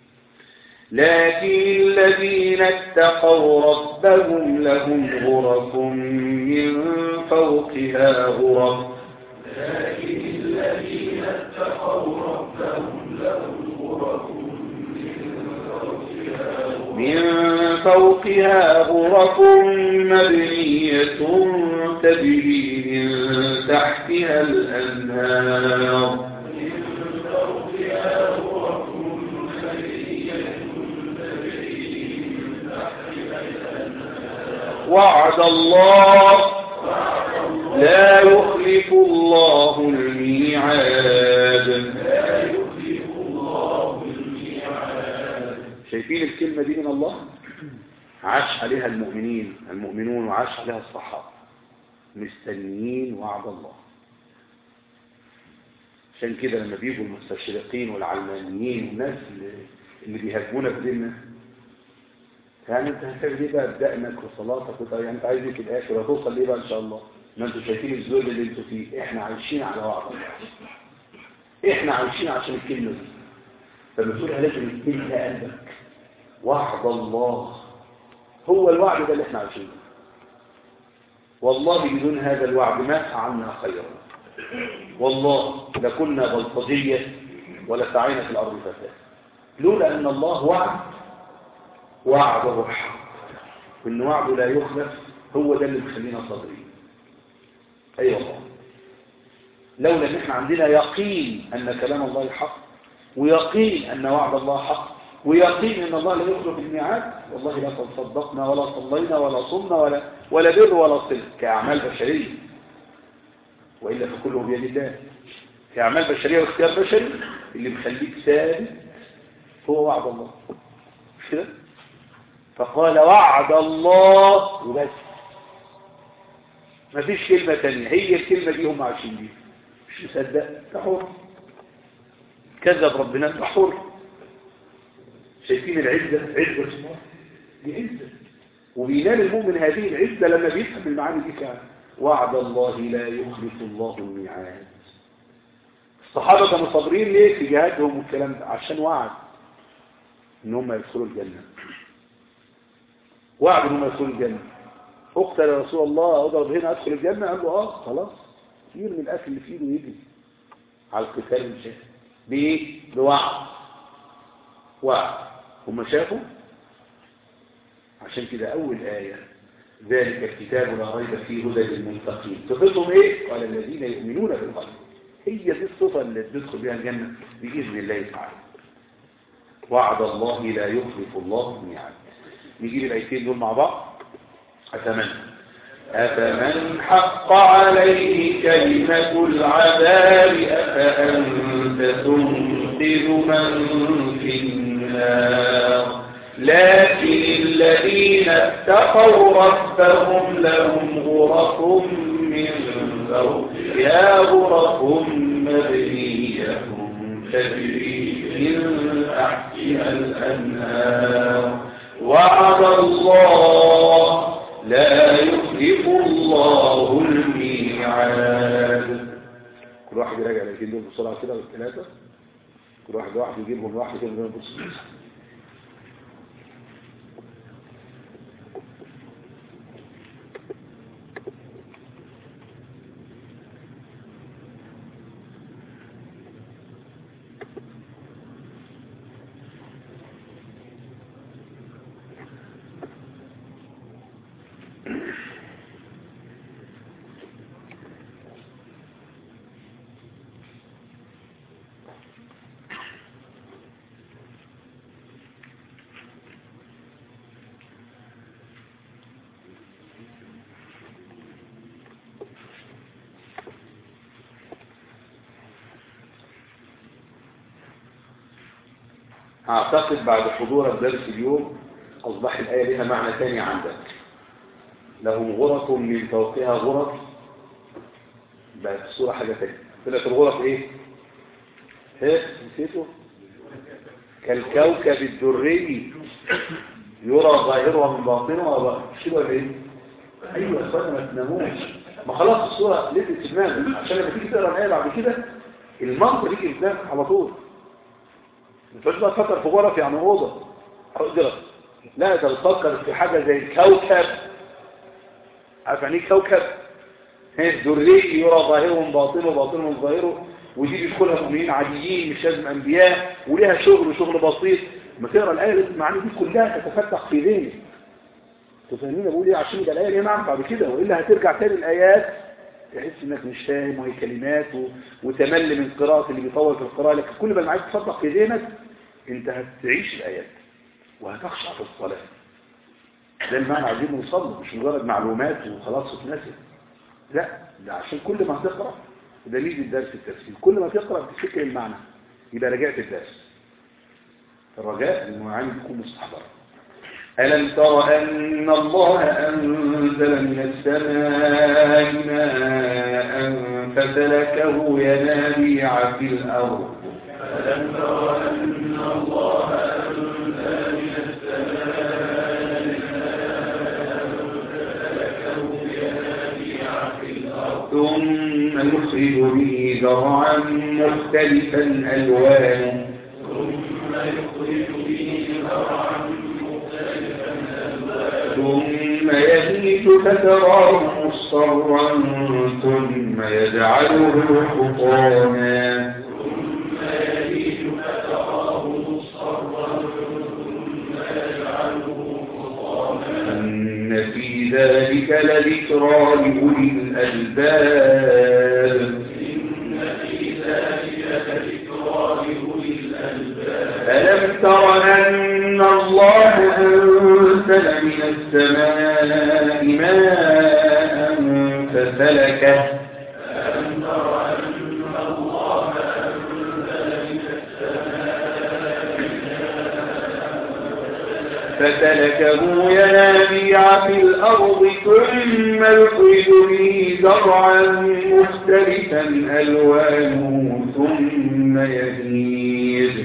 لكن الذين اتقوا ربهم لهم غرف من فوقها غرف لكن الذين اتقوا ربهم لهم غرف من فوقها غرف مبنية تجري من تحتها الأنهار وعد الله لا يخلف الله الميعاد شايفين الكلمة دي من الله عاش عليها المؤمنين المؤمنون وعاش عليها الصحابة مستنيين وعد الله عشان كده لما بيجوا المستشرقين والعلمانيين والناس اللي, اللي بيهاجمونا بديننا يعني انت هتعمل ايه بقى بدقنك وصلاتك وطيب يعني انت عايز ايه في الاخر هتوصل ليه بقى ان شاء الله ما انتوا شايفين الذل اللي انتوا فيه احنا عايشين على وعد الله احنا عايشين عشان الكلمه دي فالرسول لازم يتملى قلبك وعد الله هو الوعد ده اللي احنا عايشينه والله بدون هذا الوعد ما فعلنا خيرا والله لكنا بلطجية ولسعينا في الأرض فساد لولا أن الله وعد وعده حق وإن وعده لا يخلف هو ده اللي مخلينا صادرين أي أيوة والله لولا أن احنا عندنا يقين أن كلام الله حق ويقين أن وعد الله حق ويقين أن الله لا يخلف الميعاد والله لا تصدقنا ولا صلينا ولا صمنا ولا ولا بر ولا صل كأعمال بشرية وإلا فكله بيد الله كأعمال بشرية واختيار بشري اللي مخليك ثابت هو وعد الله مش كده فقال وعد الله وبس ما فيش كلمة تانية هي الكلمة دي هم عايشين بيها مش مصدق تحر كذب ربنا تحر شايفين العزة عزة الله دي عزة وبينال المؤمن هذه العزة لما بيفهم المعاني دي فعلا وعد الله لا يخلف الله الميعاد الصحابة كانوا صابرين ليه في جهادهم والكلام ده عشان وعد ان هم يدخلوا الجنة وعد ان هم يدخلوا الجنة اقتل يا رسول الله اضرب هنا ادخل الجنة قال له اه خلاص يرمي الاكل اللي في ايده ويجري على القتال الجاهل بايه بوعد وعد هم شافوا عشان كده اول آية ذلك الكتاب لا ريب فيه هدى للمتقين صفتهم ايه قال الذين يؤمنون بالغيب هي دي الصفة اللي تدخل بها الجنة بإذن الله تعالى وعد الله لا يخلف الله الميعاد نجيب الايتين دول مع بعض اتمنى أفمن حق عليه كلمة العذاب أفأنت تنقذ من في النار لكن الذين اتقوا ربهم لهم غرف من فوقها غرف مبنية تجري من تحتها الأنهار وعد الله لا يخلف الله الميعاد كل واحد يراجع الاثنين دول بسرعه كده والثلاثه كل واحد واحد يجيبهم واحد كده من بص أعتقد بعد حضور الدرس اليوم أصبح الآية لها معنى ثاني عندك لهم غرف من فوقها غرف بقت الصورة حاجة ثانية طلعت الغرف إيه؟ إيه؟ نسيته؟ كالكوكب الدري يرى ظاهره من باطنه مش كده ولا إيه؟ أيوة يا أخوانا ما تناموش ما خلاص الصورة لقيت في دماغك عشان لما تيجي تقرا الآية بعد كده المنطق يجي في دماغك على طول مش بقى تفكر في غرف يعني اوضه اقدر لا انت بتفكر في حاجه زي الكوكب عارف يعني ايه كوكب دري يرى ظاهره من باطنه وباطنه من ظاهره ودي بيدخلها مؤمنين عاديين مش لازم انبياء وليها شغل وشغل بسيط ما تقرا الايه لازم المعاني دي كلها تتفتح في ذهنك تفهمين بقول ايه عشان يبقى الايه ليها معنى بعد كده والا هترجع تاني الايات تحس انك مش فاهم وهي كلمات و... وتمل من قراءة اللي بيطول في القراءة لكن كل ما المعاني تفتح في ذهنك انت هتعيش الايات وهتخشع في الصلاة ده المعنى عايزين نوصل مش مجرد معلومات وخلاص وتنسي لا ده عشان كل ما تقرأ ده ميزة الدرس التفسير كل ما تقرأ بتفكر المعنى يبقى رجعت الدرس الرجاء المعاني تكون مستحضرة ألم تر أن الله أنزل من السماء ماء فسلكه ينابيع في الأرض ألم تر أن الله أنزل من السماء ثم يخرج به زرعا مختلفا ألوانه ثم يخرج به زرعا ثم يهيج فتراه مصفرا ثم يجعله حطاما ثم يهيج فتراه مصفرا ثم يجعله حطاما إن في ذلك لذكرى لأولي الألباب إن في ذلك لذكرى لأولي الألباب ألم تر أن الله أنزل من السماء ماء فسلكه ألم تر أن الله أنزل من فسلكه ينابيع في الأرض ثم يخرج به زرعا مختلفا ألوانه ثم يهيج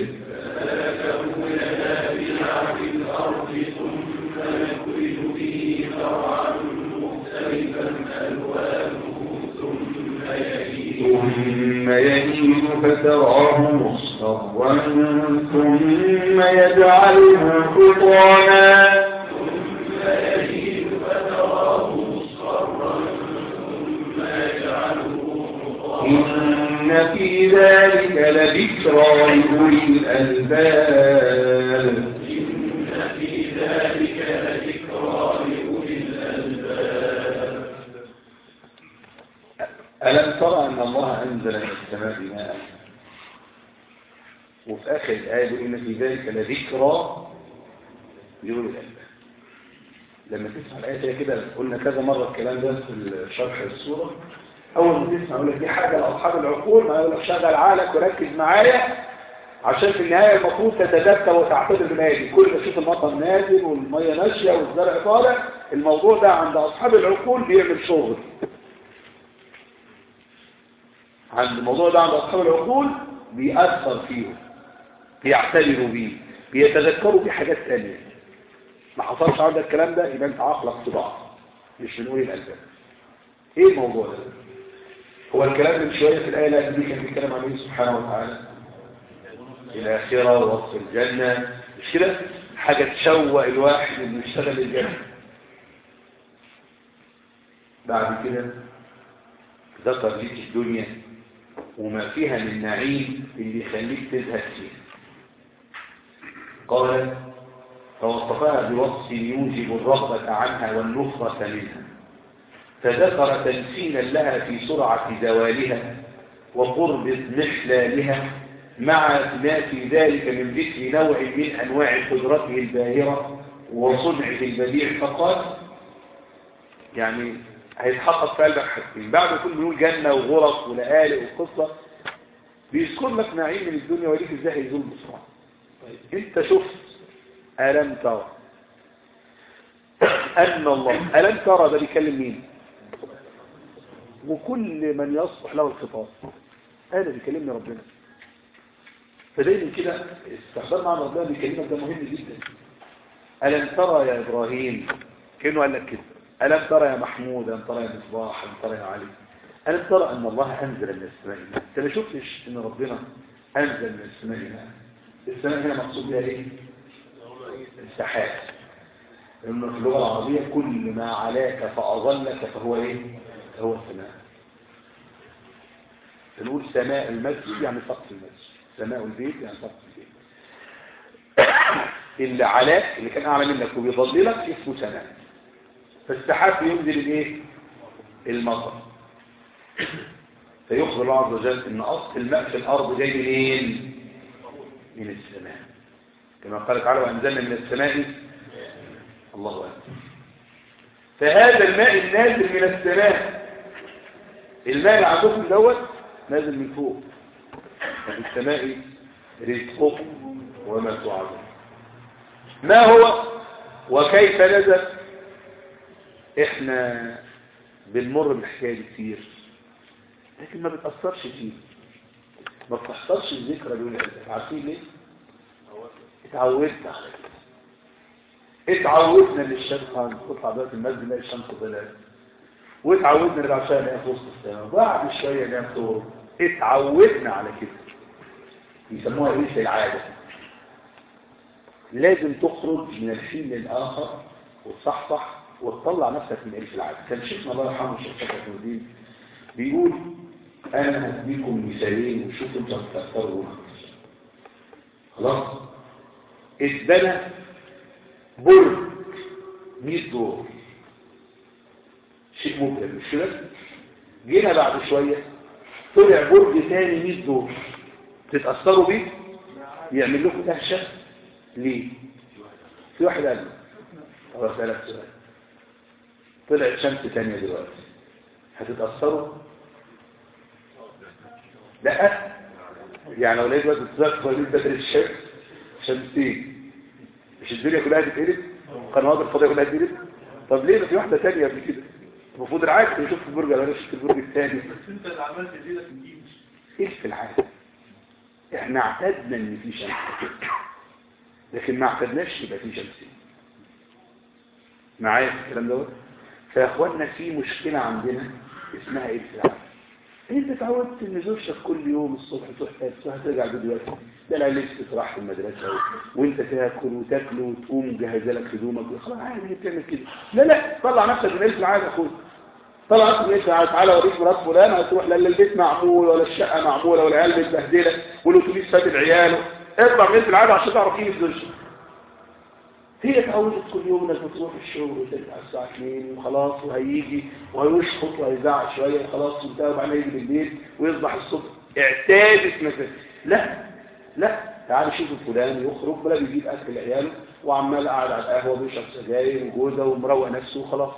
ثم يهيج فتراه مصفرا ثم يجعله حطاما إن في ذلك لذكرى لأولي الألباب ألم ترى أن الله أنزل من السماء ماء وفي آخر الآية يقول إن في ذلك لذكرى لأولي الألباب لما تسمع الآية زي كده قلنا كذا مرة الكلام ده في شرح السورة أول ما تسمع يقول لك دي حاجة لأصحاب العقول ما يقول لك شغل عقلك وركز معايا عشان في النهاية المفروض تتذكر وتعتبر بالآية دي كل ما تشوف المطر نازل والمية ماشية والزرع طالع الموضوع ده عند أصحاب العقول بيعمل شغل عند الموضوع ده عند أصحاب العقول بيأثر فيهم بيعتبروا بيه بيتذكروا بحاجات تانية ما حصلش عندك الكلام ده يبقى انت عقلك صداع مش بنقول الألباب ايه الموضوع ده هو الكلام من شوية في الآية دي كان بيتكلم عن ايه سبحانه وتعالى الآخرة ووصف الجنة مش كده حاجة تشوق الواحد انه يشتغل الجنة بعد كده ذكر ليك الدنيا وما فيها من نعيم اللي يخليك تزهد فيه قال فوصفها بوصف يوجب الرغبة عنها والنفرة منها فذكر تمثيلا لها في سرعة زوالها وقرب اضمحلالها مع ما في ذلك من ذكر نوع من أنواع قدرته الباهرة وصنعه البديع فقط يعني هيتحقق في قلبك حاجتين بعد كل يقول جنة وغرف ولآلئ وقصة بيذكر لك نعيم من الدنيا وليك ازاي هيزول بسرعة طيب انت شفت ألم ترى أن الله ألم ترى ده بيكلم مين وكل من يصلح له الخطاب هذا بيكلمني ربنا فدايما كده استخدام مع ربنا بيكلمك ده مهم جدا ألم ترى يا إبراهيم كأنه قال لك كده ألم ترى يا محمود ألم ترى يا مصباح ألم ترى يا علي ألم ترى أن الله أنزل من السماء ماء أنت ما شفتش أن ربنا أنزل من السماء ماء السماء هنا مقصود بها إيه؟ السحاب لأنه في اللغة العربية كل ما علاك فأظلك فهو إيه؟ هو السماء نقول سماء المسجد يعني سقف المسجد سماء البيت يعني سقف البيت اللي علاك اللي كان أعلى منك وبيضللك اسمه سماء فالسحاب ينزل الايه المطر فيخبر الله عز وجل ان اصل الماء في الارض جاي منين من السماء كما قال تعالى وانزلنا من السماء الله اكبر فهذا الماء النازل من السماء الماء اللي عندكم دوت نازل من فوق وفي السماء رزقكم وما توعدون ما هو وكيف نزل احنا بنمر بالحكايه دي كتير لكن ما بتاثرش فيه ما بتحصلش الذكرى دول عارفين ليه اتعودنا على كده اتعودنا ان الشمس تطلع دلوقتي المسجد نلاقي الشمس طلعت واتعودنا نرجع شويه نلاقيها في وسط السماء بعد شويه نلاقيها تغرب اتعودنا على كده يسموها ايه في العاده لازم تخرج من الحين للاخر وتصحصح وتطلع نفسك من قرش العادة كان شيخنا الله يرحمه الشيخ شكرا الدين بيقول انا هديكم مثالين وشوفوا انتوا هتختاروا خلاص اتبنى برج 100 دور شيء مبهر مش كده جينا بعد شويه طلع برج ثاني 100 دور تتاثروا بيه يعمل لكم دهشه ليه في واحد قال له طب اسالك سؤال طلعت شمس تانية دلوقتي هتتأثروا لا يعني لو لقيت وقت تتذكر وليد بدر الشمس شمسين مش الدنيا كلها هتتقلب قنوات الفضائية كلها هتتقلب طب ليه ما في واحدة تانية قبل كده المفروض العكس نشوف في البرج انا شفت البرج الثاني انت اللي عملت دي لك نجيب ايه في العادة احنا اعتدنا ان في شمس لكن ما اعتدناش يبقى في شمسين معايا في الكلام دوت فيا اخوانا في مشكلة عندنا اسمها ايه العالم انت اتعودت ان زوجتك كل يوم الصبح تروح تروح ترجع دلوقتي ده لا لبس تروح في المدرسه وانت تاكل وتاكل وتقوم جهز لك هدومك خلاص عادي هي بتعمل كده لا لا طلع نفسك من قلب العاده يا اخويا طلع نفسك من قلب العاده تعالى اوريك مرات فلان هتروح لا لا البيت معمول ولا الشقه معموله ولا العيال متبهدله والاتوبيس فاتن عياله اطلع من قلب العاده عشان تعرف قيمه زوجتك هي اتعودت كل يوم انك بتروح الشغل وترجع الساعة 2 وخلاص وهيجي وهيشخط وهيزعق شوية وخلاص وانتهى وبعدين يجي بالليل ويصبح الصبح اعتادت مثلا لا لا تعال شوف فلان يخرج ولا بيجيب اكل لعياله وعمال قاعد على القهوه بيشرب سجاير وجوزه ومروق نفسه وخلاص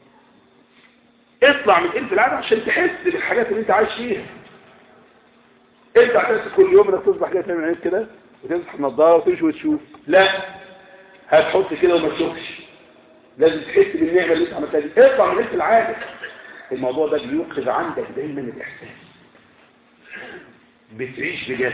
اطلع من قلب العاده عشان تحس بالحاجات اللي انت عايش فيها انت هتحس كل يوم انك تصبح كده تعمل عينيك كده وتمسح النضاره وتمشي وتشوف لا هتحط كده وما تشوفش لازم تحس بالنعمه اللي انت عملتها دي اطلع من قلب العاده الموضوع ده بيوقظ عندك دايما الاحساس بتعيش بجد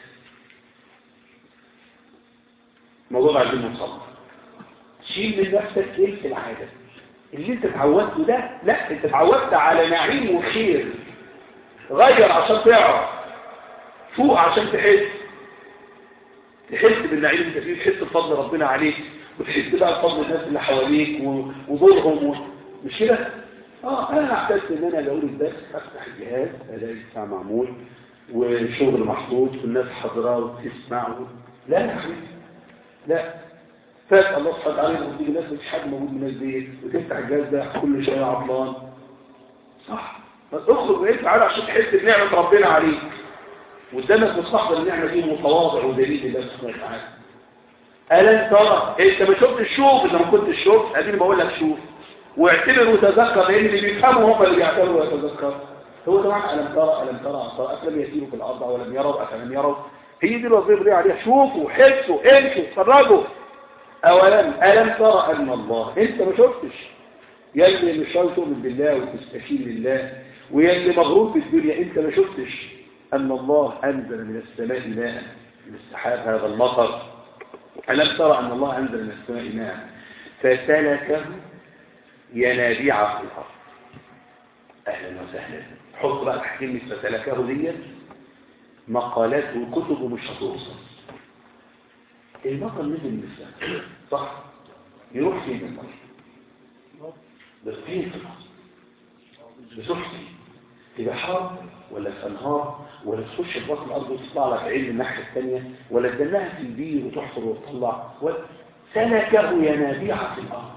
الموضوع ده عايزين نوصل شيل من نفسك ايه العاده اللي انت اتعودته ده لا انت اتعودت على نعيم وخير غير عشان تعرف فوق عشان تحس تحس بالنعيم اللي انت فيه تحس بفضل ربنا عليك وتحس بقى بفضل الناس اللي حواليك و- ودورهم و... مش كده اه انا احتاج ان انا لو الدرس افتح الجهاز الاقي الساعه معمول وشغل محطوط والناس حاضره وتسمع و... لا يا حبيبي لا فات الله سبحانه وتعالى وتيجي ناس مفيش حد موجود من الناس دي وتفتح الجهاز ده كل شويه عطلان صح بس اخرج بعيد تعالى عشان تحس بنعمه ربنا عليك قدامك مستحضر النعمه دي متواضع ودليل الله سبحانه وتعالى ألن ترى انت ما شفتش شوف انت ما كنتش شوف اديني بقول لك شوف واعتبر وتذكر لان اللي بيفهموا هم اللي بيعتبروا ويتذكروا هو طبعا ألم ترى ألم ترى ترى أفلم يسيروا في الأرض ولم يروا أفلم يروا هي دي الوظيفة دي عليها شوفوا حسوا امشوا اتفرجوا أولم ألم ترى أن الله أنت ما شفتش يلي مش عاوز تؤمن بالله وتستكين لله ويلي مغرور بالدنيا أنت ما شفتش أن الله أنزل من السماء ماء من السحاب هذا المطر ألم ترى أن الله أنزل من السماء ماء فسلكه ينابيع في الأرض أهلا وسهلا حط بقى تحكيم فسلكه دي مقالات وكتب ومش هتوصل المطر نزل من السماء صح يروح فين المطر بفين في الأرض بتروح فين في بحار ولا في انهار ولا تخش في بطن الارض وتطلع لك عين الناحيه الثانيه ولا تدلها في البير وتحفر وتطلع ولا سلكه ينابيع في الارض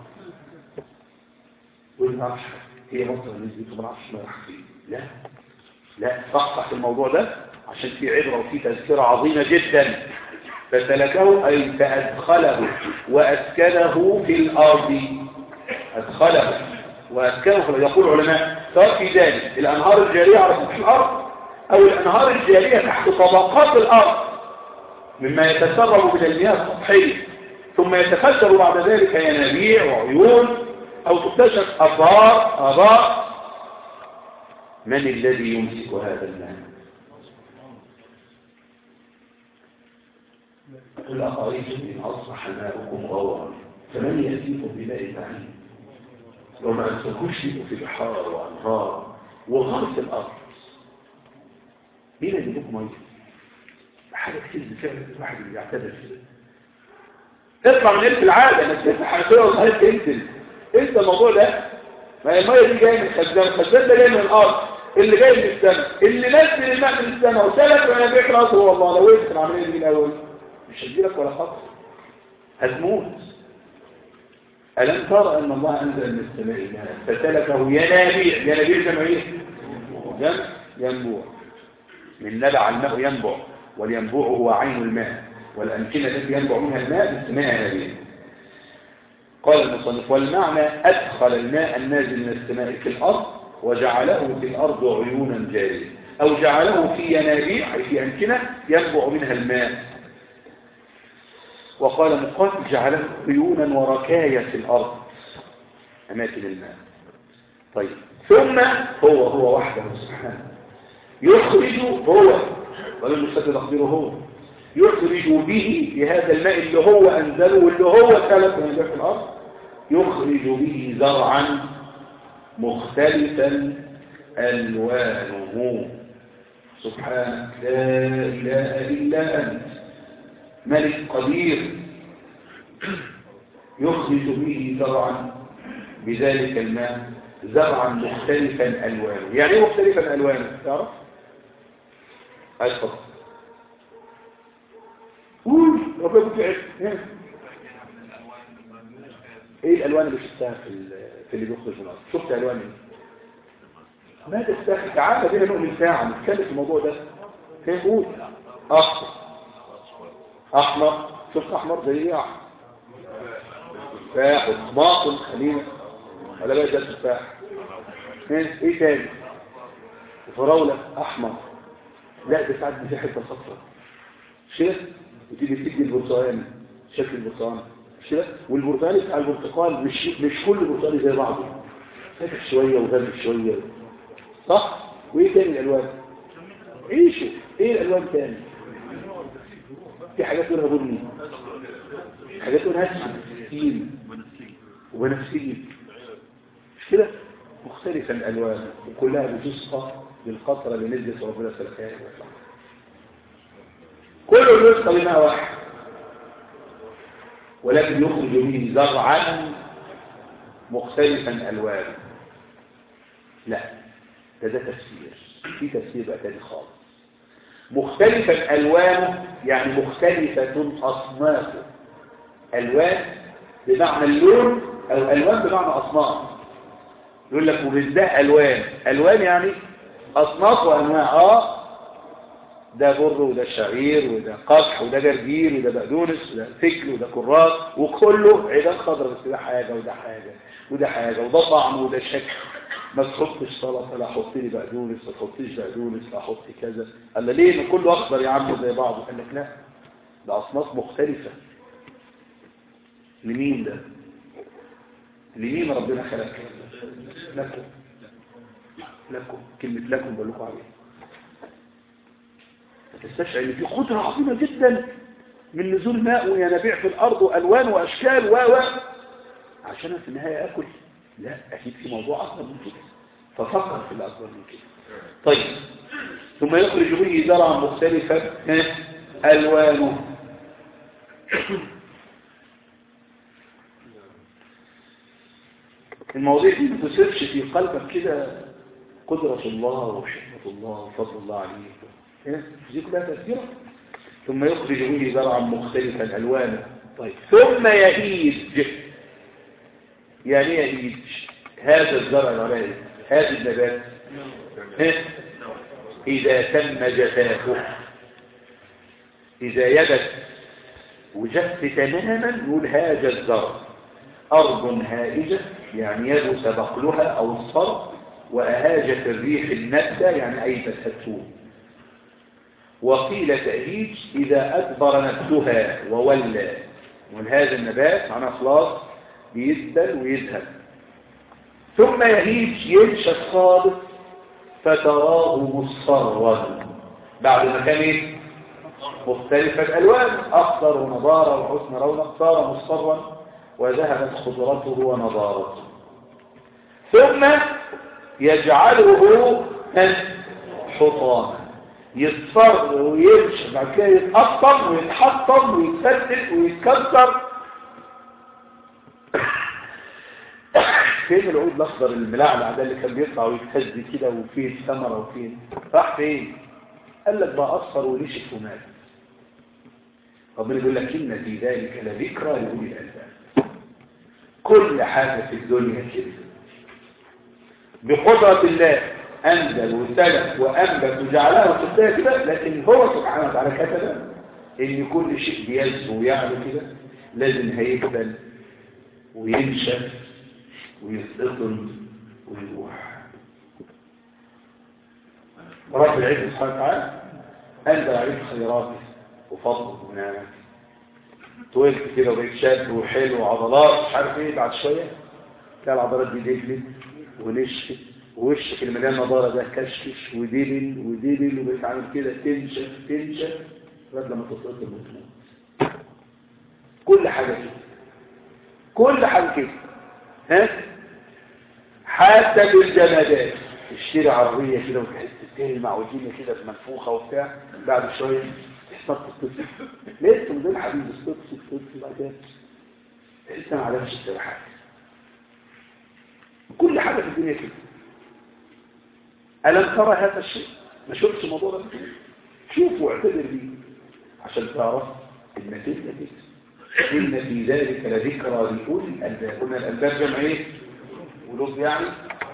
وما نعرفش هي مصر نزلت وما نعرفش ما راح فين لا لا صحصح الموضوع ده عشان في عبره وفي تذكره عظيمه جدا فسلكه اي فادخله واسكنه في الارض ادخله واسكنه يقول العلماء سواء في ذلك الانهار الجاريه على سطح الارض او الانهار الجاريه تحت طبقات الارض مما يتسرب من المياه السطحيه ثم يتفجر بعد ذلك ينابيع وعيون او تكتشف ابار ابار من الذي يمسك هذا الماء قل أقريتم إن أصبح ماؤكم غورا فمن يأتيكم بماء معين وما أنتكوش في بحار وأنهار وغرس الأرض مين اللي يجيبكم مية حاجة كتير فعلا الواحد اللي يعتبر كده اطلع من قلب العادة انك تفتح حيثية وصحيح تنزل انت الموضوع ده ما هي المية دي جاية من الخزان الخزان ده جاي من الأرض اللي جاي من السماء اللي نزل الماء من السماء وسلك وانا بيك راسه هو الله لو وقفت العملية دي من الأول مش هتجيلك ولا خطر هتموت ألم ترى أن الله أنزل من السماء ماء فسلكه ينابيع ينابيع جمع إيه؟ جمع ينبوع من نبع الماء ينبع والينبوع هو عين الماء والأمكنة التي ينبع منها الماء اسمها ينابيع قال المصنف والمعنى أدخل الماء النازل من السماء في الأرض وجعله في الأرض عيونا جارية أو جعله في ينابيع أي في أمكنة ينبع منها الماء وقال مقاتل جعله عيونا وركايا في الأرض أماكن الماء طيب ثم هو هو وحده سبحانه يخرج هو ولا المستقبل تقديره هو يخرج به في هذا الماء اللي هو أنزله واللي هو سلك من في الأرض يخرج به زرعا مختلفا ألوانه سبحانك لا إله إلا أنت ملك قدير يخرج به زرعا بذلك الماء زرعا مختلفا ألوانه يعني ايه مختلفا ألوانه تعرف؟ أشخص قول ربنا كنت عارف ايه الالوان اللي شفتها في في اللي بيخرج من الارض شفت الوان ايه ما تستخدم تعالى بينا نؤمن ساعه نتكلم في الموضوع ده فين قول اخضر احمر شفت احمر زي ايه احمر تفاح وطماطم خلينا ولا بقى ده تفاح ايه ايه تاني وفراوله احمر لا ده ساعات في حته صفراء شيخ وتيجي تدي البرتقال شكل البرتقال شيخ والبرتقال بتاع البرتقال مش مش كل برتقال زي بعضه فاتح شويه وغامق شويه صح وايه تاني الالوان عيشوا ايه الالوان تاني في حاجات لونها بني حاجات لونها اسود وبنفسجي مش كده مختلفة الألوان وكلها بتسقى بالقطرة اللي نزلت ربنا سلكها كله يسقى بماء واحد ولكن يخرج به زرعا مختلفا ألوانه لا ده ده تفسير في تفسير بقى تاني خالص مختلفا ألوانه يعني مختلفة أصنافه ألوان بمعنى اللون أو ألوان بمعنى أصناف يقول لك وبالذات ألوان ألوان يعني أصناف وأنواع آه ده بر وده شعير وده قمح وده جرجير وده بقدونس وده فكل وده كراس وكله عيدان خضراء بس ده حاجة وده حاجة وده حاجة وده طعم وده شكل ما تحطش سلطه لا حط لي بقدونس ما تحطيش بقدونس لا حط كذا قال له ليه ما كله اخضر يا عم زي بعضه قال لك لا ده اصناف مختلفه لمين ده لمين ربنا خلق لكم لكم كلمه لكم بقول لكم عليها تستشعر ان في قدره عظيمه جدا من نزول ماء وينابيع في الارض والوان واشكال و و عشان في النهايه اكل لا أكيد في موضوع أكبر من كده ففكر في الأكبر من كده طيب ثم يخرج به زرعا مختلفا ألوانه المواضيع دي ما تسيبش في قلبك كده قدرة الله وحكمة الله وفضل الله عليك دي كلها تأثيرة ثم يخرج به زرعا مختلفا ألوانه طيب ثم يهيج يعني يهيج هذا الزرع العلائي هذا النبات إذا تم جفافه إذا يبت وجف تماما نقول هذا الزرع أرض هائجة يعني يبس بقلها أو الصرف وأهاجت الريح النبتة يعني أي تسهتون وقيل تأهيج إذا أدبر نبتها وولى من هذا النبات معناه خلاص بيسدل ويذهب ثم يهيج ينشى الصادق فتراه مصفرا بعد ما كان ايه مختلفة الألوان أخضر ونضارة وحسن رونق صار مصفرا وذهبت خضرته ونضارته ثم يجعله حطاما يصفر ويمشي بعد كده يتقطم ويتحطم ويتفتت ويتكسر فين العود الاخضر الملعلع ده اللي كان بيطلع ويتهز كده وفيه ثمره وفيه راح فين قال لك بقى اصفر ونشف ومات ربنا يقول لك ان في ذلك لذكرى لاولي الالباب كل حاجه في الدنيا كده بقدره الله انزل وسلك وانبت وجعلها وسبتها كده لكن هو سبحانه وتعالى كتب ان كل شيء بيزهو ويعلو كده لازم هيكبل وينشف ويستقل ويروح رب العزة سبحانه وتعالى أنزل عليك خيراته وفضله ونعمته طولت كده وبقيت شاب وحلو وعضلات مش عارف ايه بعد شوية تلاقي العضلات دي دجلت ونشفت ووشك المليان نضارة ده كشكش ودلل ودلل وبقيت عامل كده تنشف تنشف لغايه لما تصل وتموت كل حاجة كده كل حاجة كده ها حتى بالجمادات تشتري عربية كده وتحس تشتري معوجينة كده منفوخة وبتاع بعد شوية تحصل تتصل لسه من دول حبيبي تتصل تتصل بعد كده لسه ما عرفش تشتري حاجة كل حاجة في الدنيا كده ألم ترى هذا الشيء ما شفتش الموضوع ده شوف واعتبر بيه عشان تعرف النتيجة كده إن في ذلك لذكرى لأولي الألباب قلنا الألباب جمع إيه؟ ولوب يعني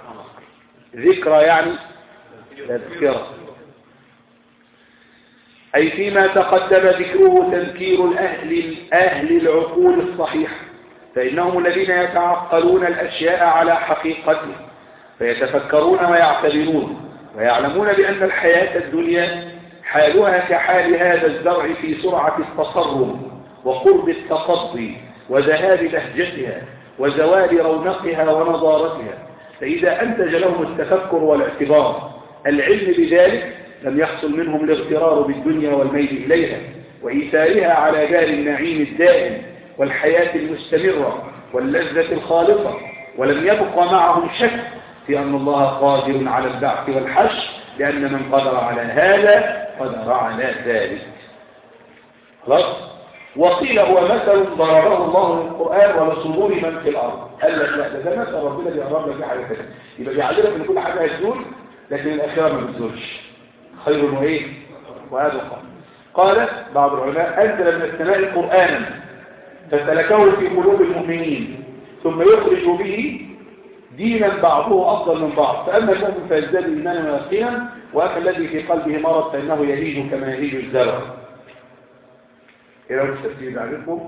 ذكرى يعني تذكرة أي فيما تقدم ذكره تذكير الأهل, أهل العقول الصحيحة فإنهم الذين يتعقلون الأشياء على حقيقتها فيتفكرون ويعتبرون ويعلمون بأن الحياة الدنيا حالها كحال هذا الزرع في سرعة التصرم وقرب التصدي وذهاب لهجتها وزوال رونقها ونضارتها فإذا أنتج لهم التفكر والاعتبار العلم بذلك لم يحصل منهم الاغترار بالدنيا والميل إليها وإيثارها على دار النعيم الدائم والحياة المستمرة واللذة الخالصة ولم يبق معهم شك في أن الله قادر على البعث والحش لأن من قدر على هذا قدر على ذلك خلاص وقيل هو مثل ضربه الله في القرآن ولصدور من في الأرض قال لك لا ده, ده مثل ربنا بيقرب لك حاجة كده يبقى بيعلمك ان كل حاجة هتزول لكن الأخيرة ما بتزولش خير وإيه وأبقى قال بعض العلماء أنزل من السماء قرآنا فسلكه في قلوب المؤمنين ثم يخرج به دينا بعضه أفضل من بعض فأما المؤمن فيزداد إيمانا ويقينا وأما الذي في قلبه مرض فإنه يهيج كما يهيج الزرع إيه رأيك التفسير عليكم؟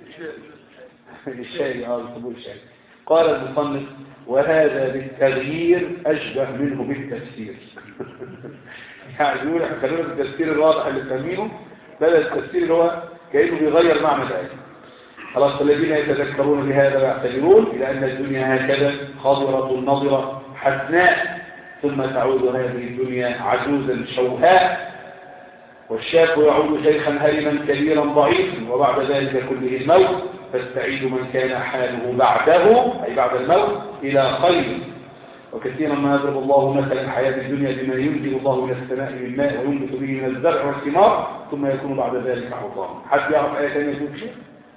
الشاي اه القبول الشاي قال المصنف وهذا بالتغيير أشبه منه بالتفسير يعني يقول احنا خلينا في التفسير الواضح اللي فاهمينه بدل التفسير اللي هو كأنه بيغير معنى الآية خلاص الذين يتذكرون بهذا ويعتبرون إلى أن الدنيا هكذا خضرة نظرة حسناء ثم تعود هذه الدنيا عجوزا شوهاء والشاب يعود شيخا هرما كبيرا ضعيفا وبعد ذلك كله الموت فاستعيد من كان حاله بعده أي بعد الموت إلى خير وكثيرا ما يضرب الله مثلا الحياة الدنيا بما ينزل الله من السماء من ماء وينبت به من الزرع والثمار ثم يكون بعد ذلك حطاما حد يعرف آية ثانية تقول شيء؟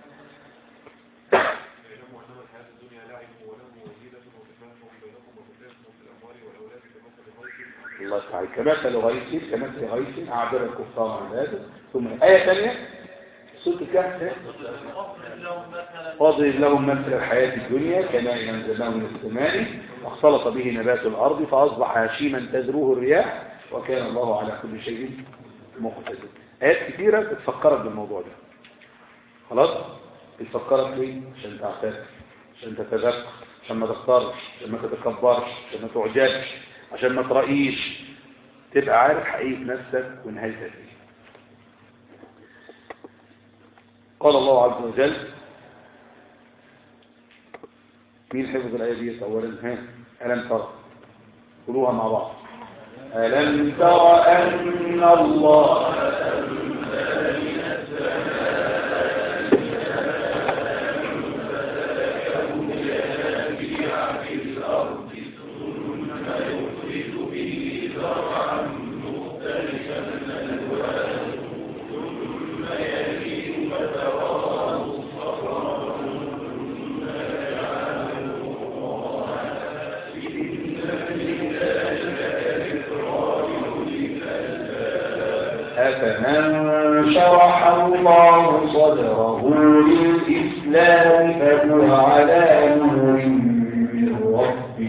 اعلموا انما الحياه الدنيا لعب ولهو وزينه وتفاهم بينكم وتكاثر في الاموال والاولاد كمثل غيث الله تعالى كمثل غيث كمثل غيث أعجب الكفار عن هذا ثم آية ثانية سورة الكهف واضرب لهم مثل الحياة الدنيا كماء أنزلناه من السماء واختلط به نبات الأرض فأصبح هشيما تذروه الرياح وكان الله على كل شيء مقتدر آيات كثيرة بتفكرك بالموضوع ده خلاص بتفكرك ليه عشان تعتاد عشان تتذكر عشان ما تختارش عشان ما تتكبرش عشان ما تعجبش عشان ما ترأيش تبقى عارف حقيقة نفسك ونهايتك ايه قال الله عز وجل مين حفظ الآية دي أولا ها ألم ترى قولوها مع بعض ألم تر أن الله أفمن شرح الله صدره للإسلام فهو على نور من ربه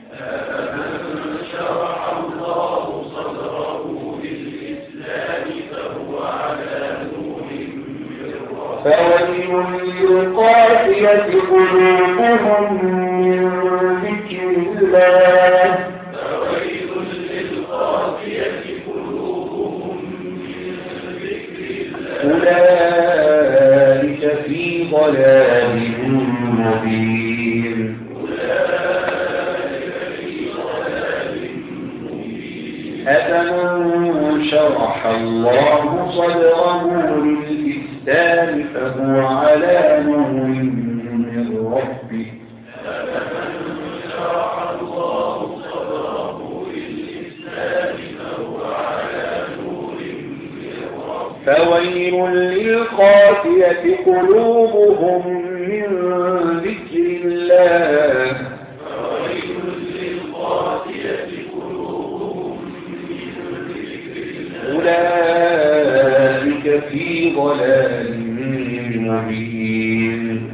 فويل للقاسية قلوبهم من ذكر الله أولئك في ضلال مبين أفمن شرح الله صدره للإسلام فهو على نور من ربه فويل للقاسية قلوبهم من ذكر الله أولئك في ضلال مبين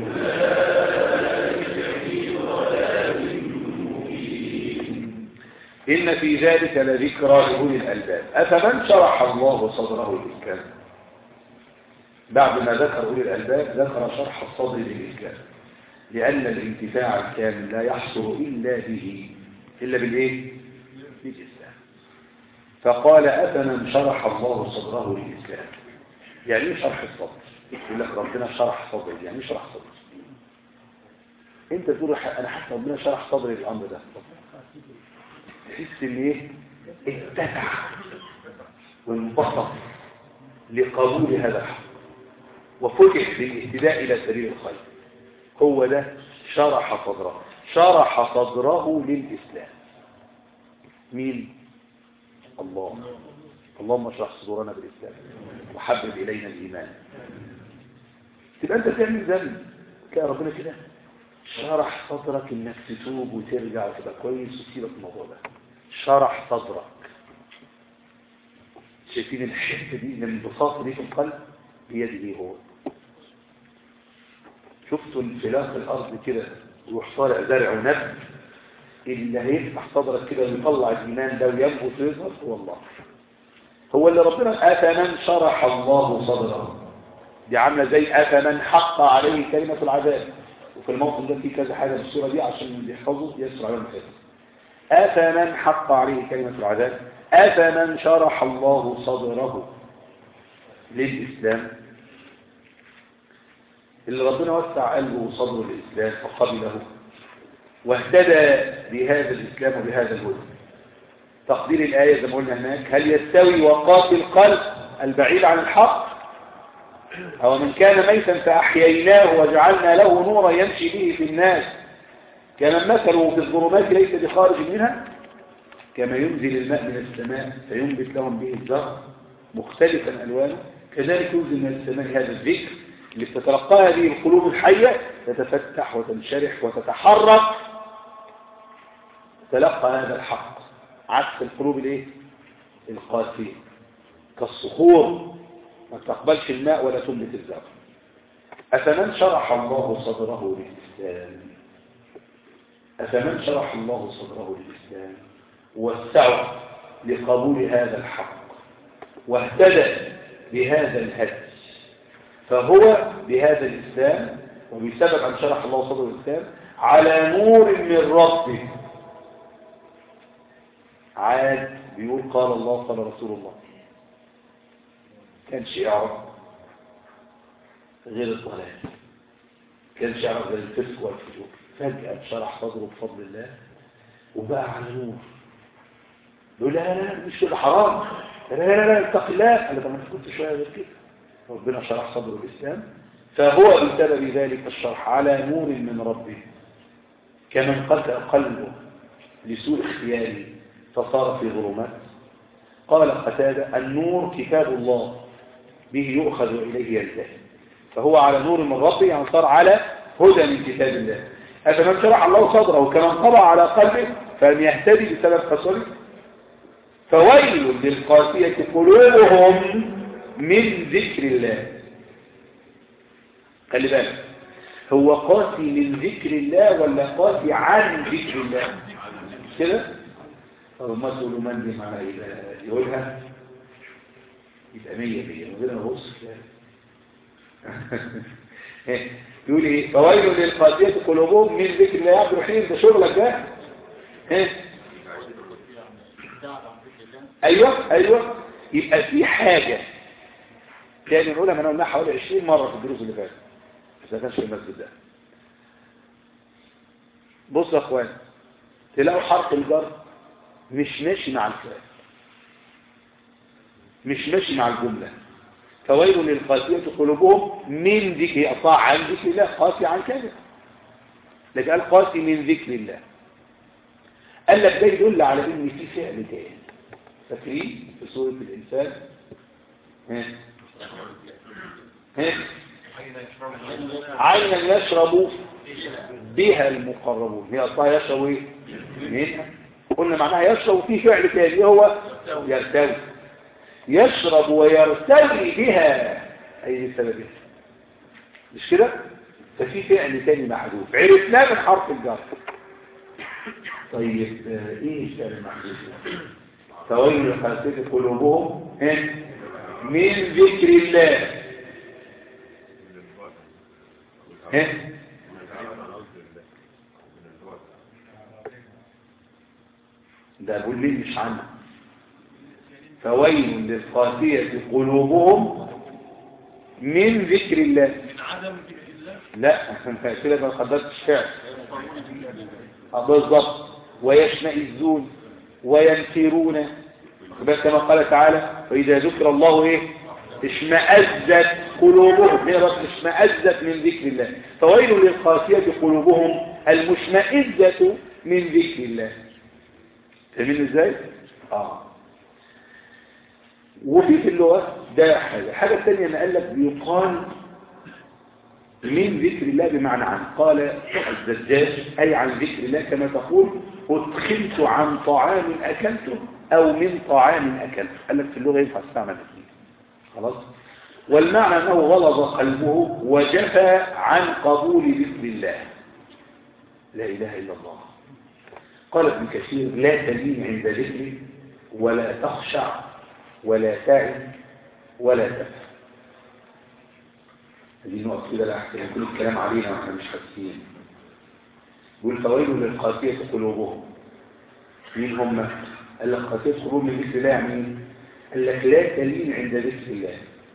إن في ذلك لذكرى لأولي الألباب أفمن شرح الله صدره للإسلام بعد ما ذكر أولي الألباب ذكر شرح الصدر للإسلام لأن الانتفاع الكامل لا يحصل إلا به إلا بالإيه؟ بالإسلام فقال أفمن شرح الله صدره للإسلام يعني ايه شرح الصدر يقول لك ربنا شرح صدري يعني ايه شرح صدري انت تقول انا حاسس ربنا شرح صدري الامر ده تحس ان ايه اتسع وانبسط لقبول هذا الحق وفتح للاهتداء الى سبيل الخير هو ده شرح صدره شرح صدره للاسلام مين الله اللهم اشرح صدورنا بالاسلام وحبب الينا الايمان تبقى انت تعمل ذنب تلاقي ربنا كده شرح صدرك انك تتوب وترجع وتبقى كويس وتسيبك الموضوع ده شرح صدرك شايفين الحته دي الانبساط دي في القلب بيده هو شفتوا انفلاق الارض كده ويروح طالع زرع ونبت اللي هيفتح صدرك كده ويطلع الايمان ده وينبت ويظهر هو الله هو اللي ربنا افمن شرح الله صدره دي عامله زي افمن حق عليه كلمه العذاب وفي الموطن ده في كذا حاجه في السوره دي عشان يحفظوا يسر على المحفظ افمن حق عليه كلمه العذاب افمن شرح الله صدره للاسلام اللي ربنا وسع قلبه وصدره للاسلام فقبله واهتدى بهذا الاسلام وبهذا الهدى تقدير الايه زي ما قلنا هناك هل يستوي وقات القلب البعيد عن الحق أو من كان ميتا فأحييناه وجعلنا له نورا يمشي به في الناس كمن مثله في الظلمات ليس بخارج منها كما ينزل الماء من السماء فينبت لهم به الزرع مختلفا ألوانه كذلك ينزل من السماء هذا الذكر اللي تتلقاها به القلوب الحية تتفتح وتنشرح وتتحرك تلقى هذا الحق عكس القلوب الايه القاسية كالصخور ما تقبلش الماء ولا تنبت الزرع أفمن شرح الله صدره للإسلام أفمن شرح الله صدره للإسلام وسعه لقبول هذا الحق واهتدى بهذا الهدي فهو بهذا الإسلام وبسبب أن شرح الله صدره للإسلام على نور من ربه عاد بيقول قال الله قال رسول الله كانش يعرف غير الضلال كانش يعرف غير الفسق والفجور فجأة شرح صدره بفضل الله وبقى على نور يقول لا لا لا مش كده حرام لا لا لا لا اتق الله انا ما كنت شويه غير كده ربنا شرح صدره الاسلام فهو بسبب ذلك الشرح على نور من ربه كمن قتل قلبه لسوء اختياره فصار في ظلمات قال قتادة النور كتاب الله به يؤخذ إليه ينتهي فهو على نور من ربه يعني صار على هدى من كتاب الله أفمن شرح الله صدره كمن طبع على قلبه فلم يهتدي بسبب قصره فويل للقاسية قلوبهم من ذكر الله خلي بالك هو قاسي من ذكر الله ولا قاسي عن ذكر الله كده فمثل من دي معنى يقولها يبقى مية مية من غير ما ابص يقول ايه فويل للقاسية قلوبهم من ذكر الله يا عبد الرحيم ده شغلك ده ايوه ايوه يبقى في حاجة كان نقولها من قلناها حوالي 20 مرة في الدروس اللي فاتت بس ما كانش في المسجد ده بصوا يا اخوان تلاقوا حرف الجر مش ماشي مع الفعل مش ماشي مع الجملة فويل للقاسية قلوبهم من ذكر أطاع عن ذكر الله قاسي عن كذا لكن قال قاسي من ذكر الله قال لك ده يدل على ان في فعل تاني فاكرين في سورة الإنسان ها ها عينا يشرب بها المقربون هي أصلا يشرب ايه منها قلنا معناها يشرب فيه فعل تاني هو يرتوي يشرب ويرتوي بها أي بسببها مش كده ففي فعل تاني محذوف عرفناه من حرف الجر طيب آه، ايه الشعر المحدود فويل للقاسية قلوبهم ها؟ من ذكر الله ها؟ ده بقول لي مش عنه فويل للقاسية قلوبهم من ذكر الله من عدم ذكر الله لا انت كده ما قدرت الشعر آه، بالضبط ويشمئزون وينفرون بس كما قال تعالى وإذا ذكر الله إيه اشمأزت قلوبهم هي بس اشمأزت من ذكر الله فويل للقاسية قلوبهم المشمئزة من ذكر الله فاهمين ازاي؟ اه وفي في اللغة ده حاجة الحاجة الثانية أن قال لك بيقال من ذكر الله بمعنى عن قال الزجاج أي عن ذكر الله كما تقول أدخلت عن طعام أكلته أو من طعام أكلته قال لك في اللغة ينفع تستعمل الاثنين خلاص والمعنى أنه غلظ قلبه وجفى عن قبول ذكر الله لا إله إلا الله قال ابن كثير لا تلين عند ذكري ولا تخشع ولا تعي ولا تفهم هذه نقط كده لا أحسن كل الكلام علينا واحنا مش حاسين يقول فويل للقاسية قلوبهم مين هم؟ قال لك قاسية قلوب من ذكر الله يعني مين؟ قال لك لا تلين عند ذكر الله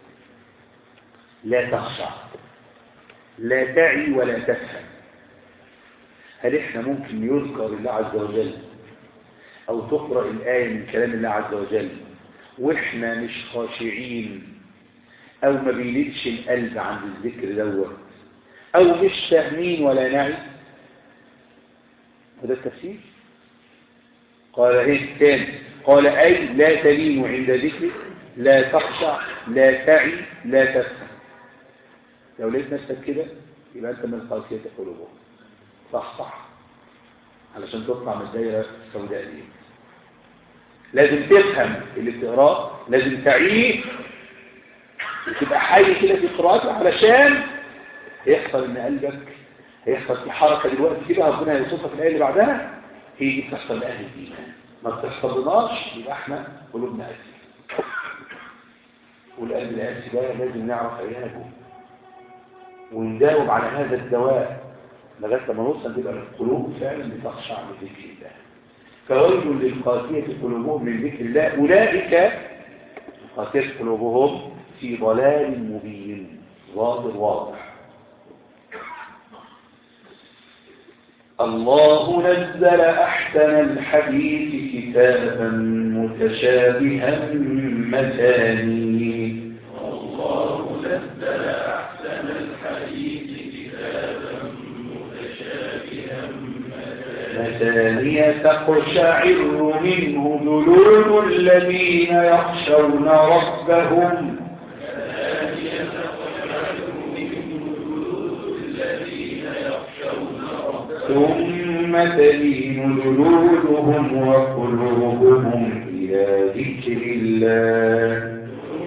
لا تخشع لا تعي ولا تفهم هل احنا ممكن يذكر الله عز وجل او تقرأ الآية من كلام الله عز وجل واحنا مش خاشعين او ما بيلدش القلب عند الذكر دوت او مش فاهمين ولا نعي هذا التفسير قال ايه تاني قال اي لا تلين عند ذكري لا تخشع لا تعي لا تفهم لو لقيت نفسك كده يبقى انت من قاسية قلوبهم صح صح علشان تطلع من الدايرة السوداء دي لازم تفهم اللي بتقراه لازم تعيه وتبقى حي كده في قراءته علشان يحصل ان قلبك هيحصل في حركة دلوقتي كده ربنا هيوصفها في الآية اللي بعدها هي دي بتحصل لأهل الإيمان ما بتحصلناش يبقى احنا قلوبنا قاسية والقلب القاسي ده لازم نعرف علاجه ونداوم على هذا الدواء لغاية لما نوصل تبقى القلوب فعلا بتخشع من ذكر الله فويل للقاسية قلوبهم من ذكر الله أولئك قاسية قلوبهم في ضلال مبين ظاهر واضح الله نزل أحسن الحديث كتابا متشابها مثاني الله نزل أحسن الحديث كتابا متشابها مثانية تقشعر منه جلود الذين يخشون ربهم ثم تلين جلودهم وقلوبهم إلى ذكر الله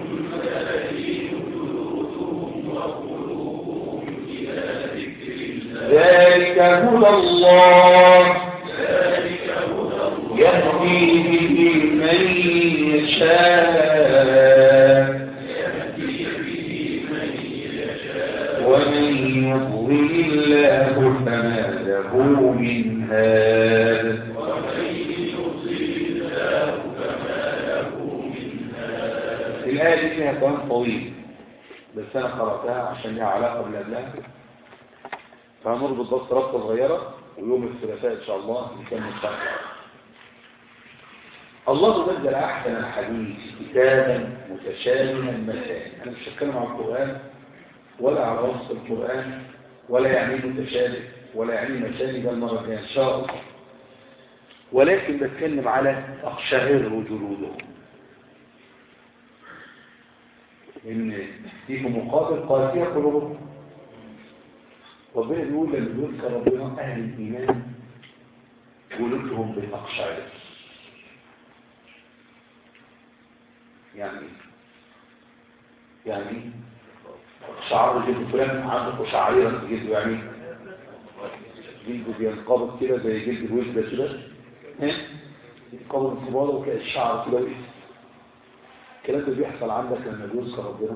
ذلك هدى الله يهدي به من يشاء ومن يضلل الله فما له من هاد الآية دي فيها كلام طويل بس أنا قرأتها عشان لها علاقة بالأبلاء فهنربط بس ربطة صغيرة ويوم الثلاثاء إن شاء الله نكمل شرح الله نزل أحسن الحديث كتابا متشابها مثاني أنا مش هتكلم عن القرآن ولا على وصف القرآن ولا يعني متشابه ولا يعني مثاني ده المرة الجاية إن شاء الله ولكن بتكلم على أقشعر جلودهم إن فيه مقابل قاسية قلوبهم ربنا بيقول لما يذكر ربنا أهل الإيمان جلودهم بالأقشعر يعني يعني شعر جلد فلان عنده قشعريرة في جلده يعني جلده بينقبض كده زي جلد الوجبة كده ها ينقبض انقباضه وكأن الشعر كده وقف الكلام ده بيحصل عندك لما بيذكر ربنا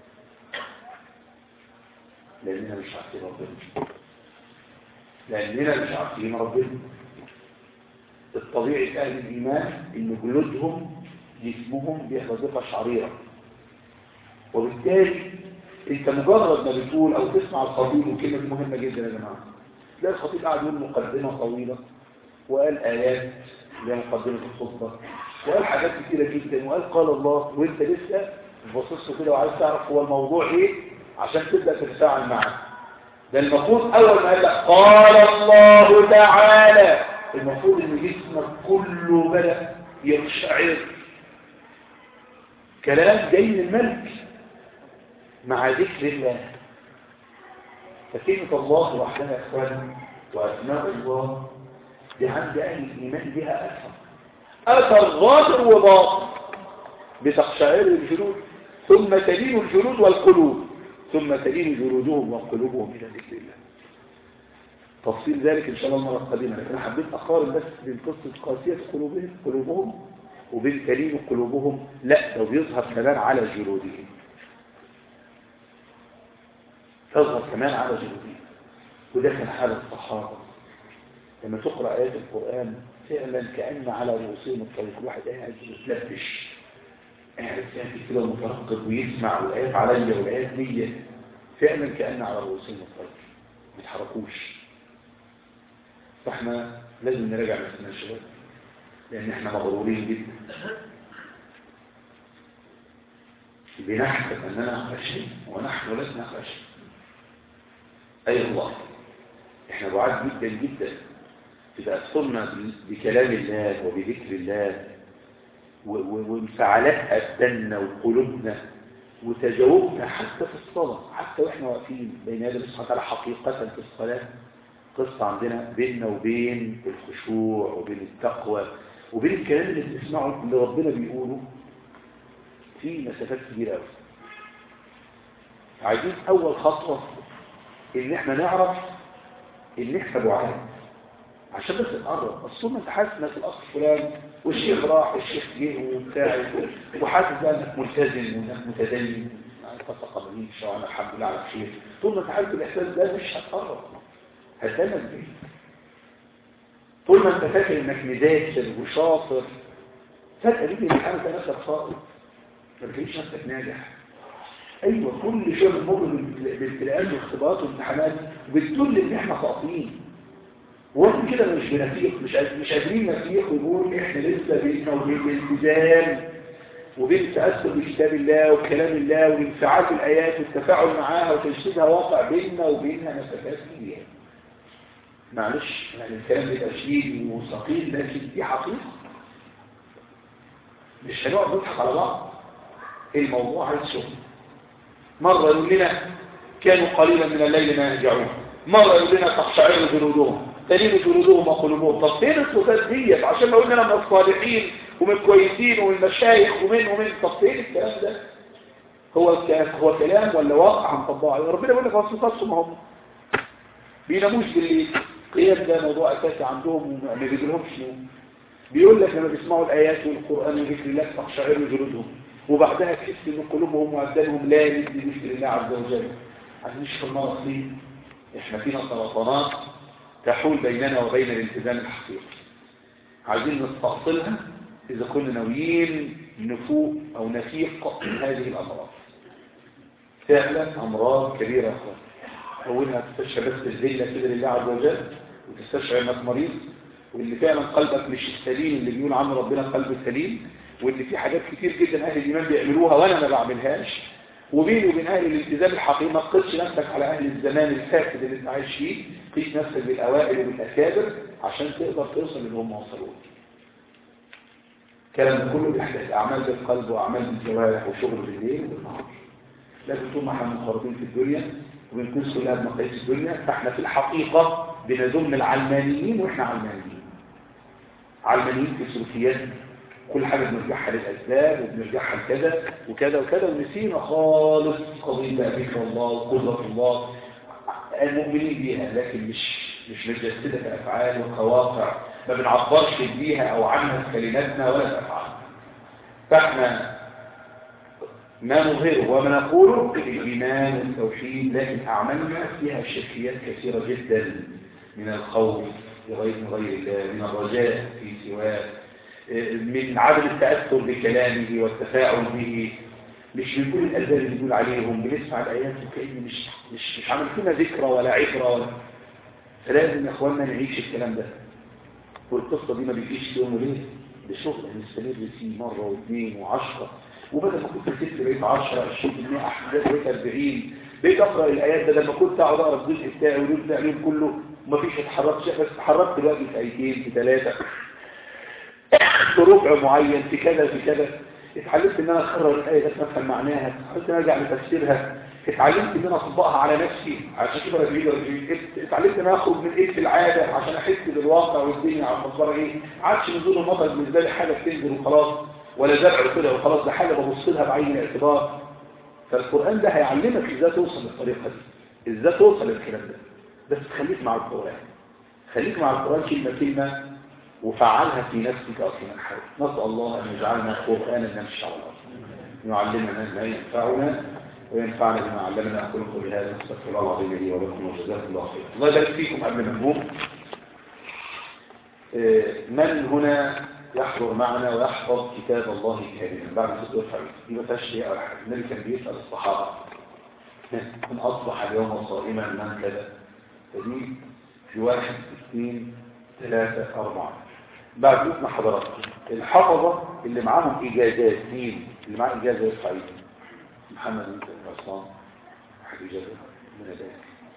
لأننا مش عارفين ربنا لأننا مش عارفين ربنا الطبيعي في أهل الإيمان إن جلودهم جسمهم بيحفظها شعريرة وبالتالي انت مجرد ما بتقول او تسمع الخطيب وكلمة دي مهمة جدا يا جماعة تلاقي الخطيب قاعد يقول مقدمة طويلة وقال آيات زي مقدمة الخطبة وقال حاجات كتيرة جدا وقال قال الله وانت لسه باصص له كده وعايز تعرف هو الموضوع ايه عشان تبدأ تتفاعل معاه ده المفروض اول ما قال لك قال الله تعالى المفروض ان جسمك كله بدأ يقشعر كلام جاي من الملك مع ذكر الله فكلمة الله وحدها يا اخواني واسماء الله دي عند اهل الايمان بها اثر اثر ظاهر وباطن بتقشعر الجلود ثم تلين الجلود والقلوب ثم تلين جلودهم وقلوبهم الى ذكر الله تفصيل ذلك ان شاء الله المره القادمه لكن انا حبيت اقارن بس بين قصه قاسيه قلوبهم قلوبهم وبين تلين قلوبهم لا ده بيظهر كمان على جلودهم تظهر كمان على جلودهم وده كان حال الصحابة لما تقرأ آيات القرآن فعلا كأن على رؤوسهم الطريق الواحد قاعد يتلبش قاعد ساكت كده مترقب ويسمع والآيات عليا والآيات دي فعلا كأن على رؤوسهم الطريق ما يتحركوش فاحنا لازم نراجع نفسنا يا شباب لأن احنا مغرورين جدا بنحسب أننا خشين ونحن لسنا خشين أي الله احنا بعاد جدا جدا تتأثرنا بكلام الله وبذكر الله وانفعالات أبداننا وقلوبنا وتجاوبنا حتى في الصلاة حتى واحنا واقفين بين يدي سبحانه وتعالى حقيقة في الصلاة قصة عندنا بيننا وبين الخشوع وبين التقوى وبين الكلام اللي بنسمعه اللي ربنا بيقوله في مسافات كبيرة قوي عايزين أول خطوة إن إحنا نعرف إن إحنا بعاد عشان بس نقرب الصوم أنت حاسس إنك الأخ فلان والشيخ راح والشيخ جه وبتاع وحاسس بقى إنك ملتزم وإنك متدين أنت تقبلين إن شاء الله الحمد لله على خير طول ما أنت حاسس بالإحساس ده مش هتقرب هتدمج بيه طول ما أنت فاكر إنك مذاكر وشاطر فجأة بيجي الامتحان أنت نفسك صائم ما بتلاقيش نفسك ناجح ايوه كل شيء بنمر بالابتلاءات واختبارات وامتحانات بتدل ان احنا ساقطين واحنا كده مش بنفيق مش مش قادرين نفيق ونقول احنا لسه بيننا وبين الالتزام وبين التاثر بكتاب الله وكلام الله والانفعال بالايات والتفاعل معاها وتجسيدها واقع بيننا وبينها مسافات كبيره معلش يعني الكلام بيبقى شديد وثقيل لكن دي حقيقه مش هنقعد نضحك على بعض الموضوع عايز شغل مرة يقول لنا كانوا قليلا من الليل ما يهجعون مرة يقول لنا تقشعر جلودهم تلين جلودهم وقلوبهم طب فين الصفات ديت عشان ما قلنا من الصالحين ومن الكويسين ومن المشايخ ومن ومن طب فين الكلام ده هو هو كلام ولا واقع هنطبقه عليه ربنا بيقول لك هو صفاتهم هم بيناموش بالليل قيام ده موضوع اساسي عندهم وما بيجيلهمش نوم بيقول لك لما بيسمعوا الايات والقران وذكر الله تقشعر جلودهم وبعدها تحس ان قلوبهم وابدانهم لا يدي ذكر الله عز وجل عايزين نشوف المرض دي احنا فينا سرطانات تحول بيننا وبين الالتزام الحقيقي عايزين نستأصلها اذا كنا ناويين نفوق او نفيق من هذه الامراض فعلا امراض كبيره يا اخوان اولها تستشعر بس الذله كده لله عز وجل وتستشعر انك مريض واللي فعلا قلبك مش السليم اللي بيقول عنه ربنا قلب سليم وان في حاجات كتير جدا اهل الايمان بيعملوها وانا ما بعملهاش وبيني وبين اهل الالتزام الحقيقي ما تقيسش نفسك على اهل الزمان الفاسد اللي انت عايش فيه قيس نفسك بالاوائل وبالاكابر عشان تقدر توصل اللي هم وصلوا الكلام ده كله بيحتاج اعمال بالقلب واعمال بالجوارح وشغل بالليل والنهار لكن طول ما احنا منخرطين في الدنيا وبنقيس كلها بمقاييس الدنيا فاحنا في الحقيقه بنذم العلمانيين واحنا علمانيين علمانيين في سلوكياتنا كل حاجة بنرجعها للأسباب وبنرجعها لكذا وكذا وكذا ونسينا خالص قضية ذكر الله وقدرة الله المؤمنين بيها لكن مش مش متجسدة في أفعال وقواقع ما بنعبرش بيها أو عنها في كلماتنا ولا في أفعالنا فاحنا ما نظهره وما نقوله الإيمان والتوحيد لكن أعمالنا فيها شركيات كثيرة جدا من الخوف لغير من غير الله من الرجاء في سواه من عدم التأثر بكلامه والتفاعل به مش من كل الألباب اللي بيقول عليهم بنسمع الآيات وكأن مش مش مش عامل فينا ذكرى ولا عبرة ولا فلازم يا إخواننا نعيش الكلام ده والقصة دي ما بيجيش يوم وليلة بشغل هنستمر فيه مرة واثنين وعشرة وبدل ما كنت ست بقيت 10 20% احداث بقيت 40 بقيت اقرا الايات بدل ما كنت اقعد اقرا الجزء بتاعي والجزء عليهم كله ومفيش اتحركش بس اتحركت دلوقتي في ايتين في ثلاثه في ربع معين في كذا في كذا اتعلمت ان انا اقرا الايه ده افهم معناها اتعلمت ان ارجع لتفسيرها اتعلمت ان انا اطبقها على نفسي عشان كده رجلي اتعلمت ان انا اخرج من ايه في العاده عشان احس بالواقع والدنيا على المصدر ايه عادش نزول المطر بالنسبه لي حاجه بتنزل وخلاص ولا زرع كده وخلاص ده حاجه ببص لها بعين الاعتبار فالقران ده هيعلمك ازاي توصل للطريقه دي ازاي توصل للكلام ده بس خليك مع القران خليك مع القران كلمه كلمه وفعلها في نفسك او في من حولك نسال الله ان يجعلنا قرانا نمشي على الارض يعلمنا ما ينفعنا وينفعنا بما علمنا اقول قولي هذا استغفر الله العظيم لي ولكم وجزاكم الله خير الله يبارك فيكم قبل ما نقوم من هنا يحضر معنا ويحفظ كتاب الله الكريم بعد ست أفعال دي ما فيهاش شيء ولا حاجه النبي كان بيسأل الصحابة من أصبح اليوم صائما من كذا فدي في واحد اثنين ثلاثة أربعة بعد اسم حضراتكم الحفظة اللي معاهم إجازات مين اللي معاه إجازة يرفع محمد بن عصام واحد إجازة من ذلك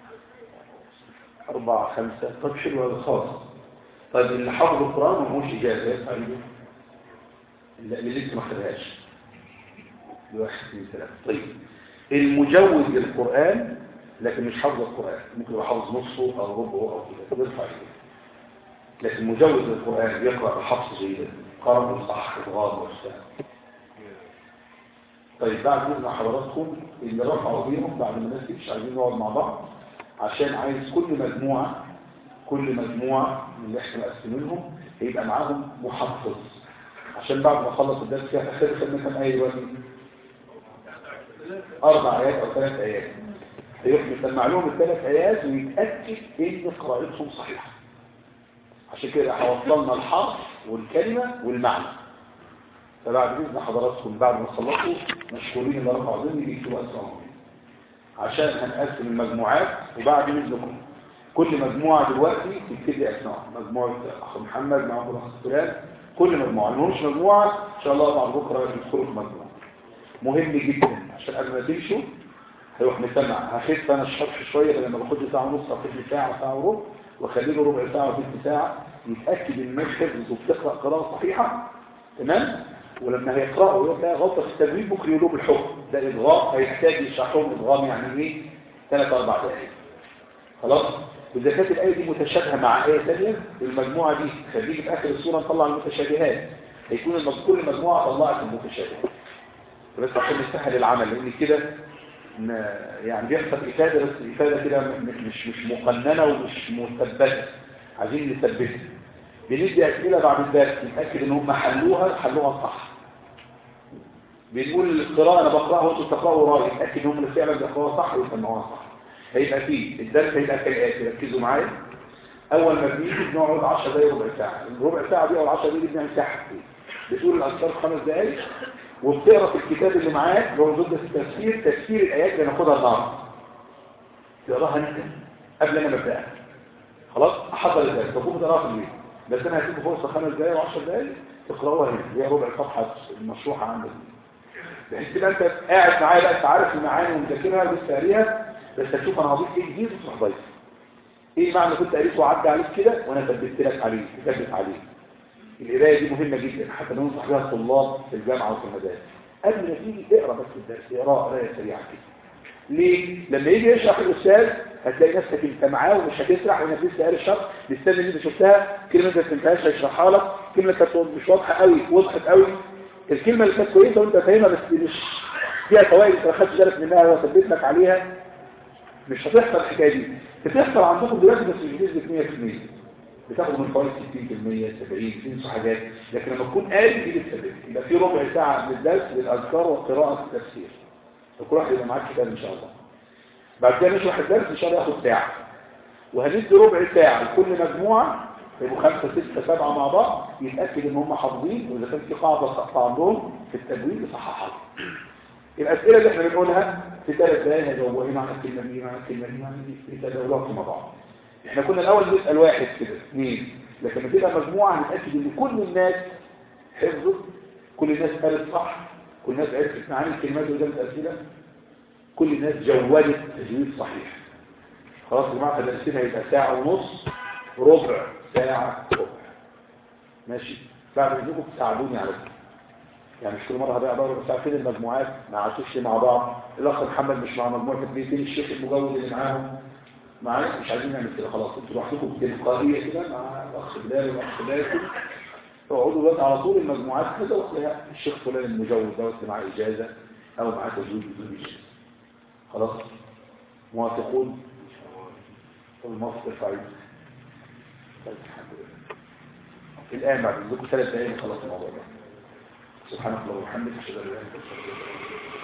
أربعة خمسة طب شنو هذا خاص طيب اللي حفظ القرآن ما هوش إجازة يرفع ايده اللي لسه ما خدهاش واحد اثنين ثلاثة طيب المجوز للقرآن لكن مش حفظ القرآن ممكن يبقى حافظ نصفه أو ربعه أو كده يرفع ايده لكن مجوز للقرآن يقرأ بحفظ جيدا قرن صح إضغام وإحسان طيب بعد إذن حضراتكم اللي رفعوا بيهم بعد ما الناس مش عايزين نقعد مع بعض عشان عايز كل مجموعة كل مجموعة من اللي احنا مقسمينهم هيبقى معاهم محفظ عشان بعد ما اخلص الدرس كده اخر خدنا كام آية دلوقتي أربع آيات أو ثلاث آيات هيروح يسمع لهم الثلاث آيات ويتأكد إن قراءتهم صحيحة عشان كده هوصلنا الحرف والكلمة والمعنى فبعد إذن حضراتكم بعد ما تخلصوا مشكورين اللي رفعوا ذنبي يكتبوا أسمائهم عشان هنقسم المجموعات وبعد إذنكم كل مجموعة دلوقتي تكتب لي أسمائهم مجموعة أخ محمد مع أخ فلان كل مجموعة اللي مش مجموعة إن شاء الله بعد بكرة يدخلوا في مجموعة مهم جدا عشان قبل ما تمشوا هيروح مسمع هخف أنا الشرح شوية لما باخد لي ساعة ونص أخد لي ساعة ساعة وربع واخلي له ربع ساعة وثلث ساعة يتأكد ان الناس حفظ وبتقرأ قراءة صحيحة تمام ولما هيقرأوا يقول ده غلطة في التدريب ممكن يقولوا بالحكم ده إضغام هيحتاج يشرح لهم إضغام يعني إيه ثلاث أربع دقائق خلاص وإذا كانت الآية دي متشابهة مع آية ثانية المجموعة دي خليك في آخر السورة نطلع المتشابهات هيكون كل مجموعة طلعت المتشابهات بس عشان نسهل العمل لأن كده يعني بيحصل إفادة بس الإفادة كده مش مش مقننة ومش مثبتة عايزين نثبتها بندي أسئلة بعد الدرس نتأكد إن هم حلوها حلوها صح بنقول القراءة أنا بقرأها وأنتوا تقرأوا وراي نتأكد إن هم فعلا بيقرأوها صح ويسمعوها صح هيبقى فيه الدرس هيبقى كالآتي ركزوا معايا أول ما بنيجي بنقعد 10 دقايق ربع ساعة الربع ساعة دي أو 10 دقايق بنعمل فيها حاجتين بتقول الأذكار خمس دقايق وبتقرا في الكتاب اللي معاك اللي هو ضد التفسير تفسير الايات اللي هناخدها النهارده تقراها انت قبل ما نبدا خلاص احضر الدرس تقوم تقراها في البيت بس انا هسيبكم فرصه خمس دقائق و10 دقائق تقراوها هنا هي ربع صفحه المشروحه عندك بحيث تبقى انت قاعد معايا بقى انت عارف المعاني ومذاكرها ولسه قاريها بس هتشوف انا هضيف ايه جديد وتروح ضيف ايه معنى كنت قريته وعدى عليك كده وانا ثبت لك عليه ثبت عليه القرايه دي مهمه جدا حتى ننصح بها الطلاب في الجامعه وفي المدارس قبل ما تيجي اقرا بس الدرس اقرا قرايه سريعه كده ليه لما يجي يشرح الاستاذ هتلاقي نفسك انت معاه ومش هتسرح وانك لسه قاري الشرح الاستاذ اللي انت شفتها كلمه انت ما فهمتهاش هيشرحها لك كلمه كانت مش واضحه قوي وضحت قوي الكلمه اللي كانت كويسه وانت فاهمها بس مش فيها فوائد انت ما خدتش بالك منها وثبت لك عليها مش هتحصل الحكايه دي بتحصل عندكم دلوقتي بس مش بنسبه 100% بتاخدوا من فوائد 60% 70 تنسوا حاجات لكن لما تكون قاري دي للتدريب يبقى في ربع ساعه من الدرس للاذكار وقراءه التفسير فكل واحد يبقى معاك كتاب ان شاء الله بعد كده نشرح الدرس ان شاء الله ياخد ساعه وهندي ربع ساعه لكل مجموعه يبقوا خمسه سته سبعه مع بعض يتاكد ان هم حافظين واذا كان في قاعده سقطه عندهم في التدوين يصححها الاسئله اللي احنا بنقولها في ثلاث دقائق هيجاوبوا ايه معنى الكلمه دي معنى الكلمه دي معنى دي يتداولوا مع بعض احنا كنا الاول نسال واحد كده اثنين لكن لما تبقى مجموعه نتاكد ان كل الناس حفظوا كل الناس قالت صح كل الناس عرفت معاني الكلمات قدام الاسئله كل الناس جودت تجويد صحيح خلاص يا جماعه الاسئله هيبقى ساعه ونص ربع ساعه ربع ماشي بعد اذنكم تساعدوني على كده يعني مش كل مرة هضيع دورة بس عارفين المجموعات ما عاشوش مع بعض الأخ محمد مش مع مجموعة اثنين الشيخ المجود اللي معاهم معايا مش عايزين نعمل كده خلاص انتوا لوحدكم تلقائية كده مع الأخ بلال والأخ باسل اقعدوا بس على طول المجموعات كده وتلاقي الشيخ فلان المجود دوت اللي معاه إجازة أو معاه تجويد بدون إجازة خلاص موافقون المصدر فعيد طيب الحمد لله الآن بعد ذلك ثلاث دقائق خلاص الموضوع ده سبحانك اللهم وبحمدك اشهد ان لا اله الا انت استغفرك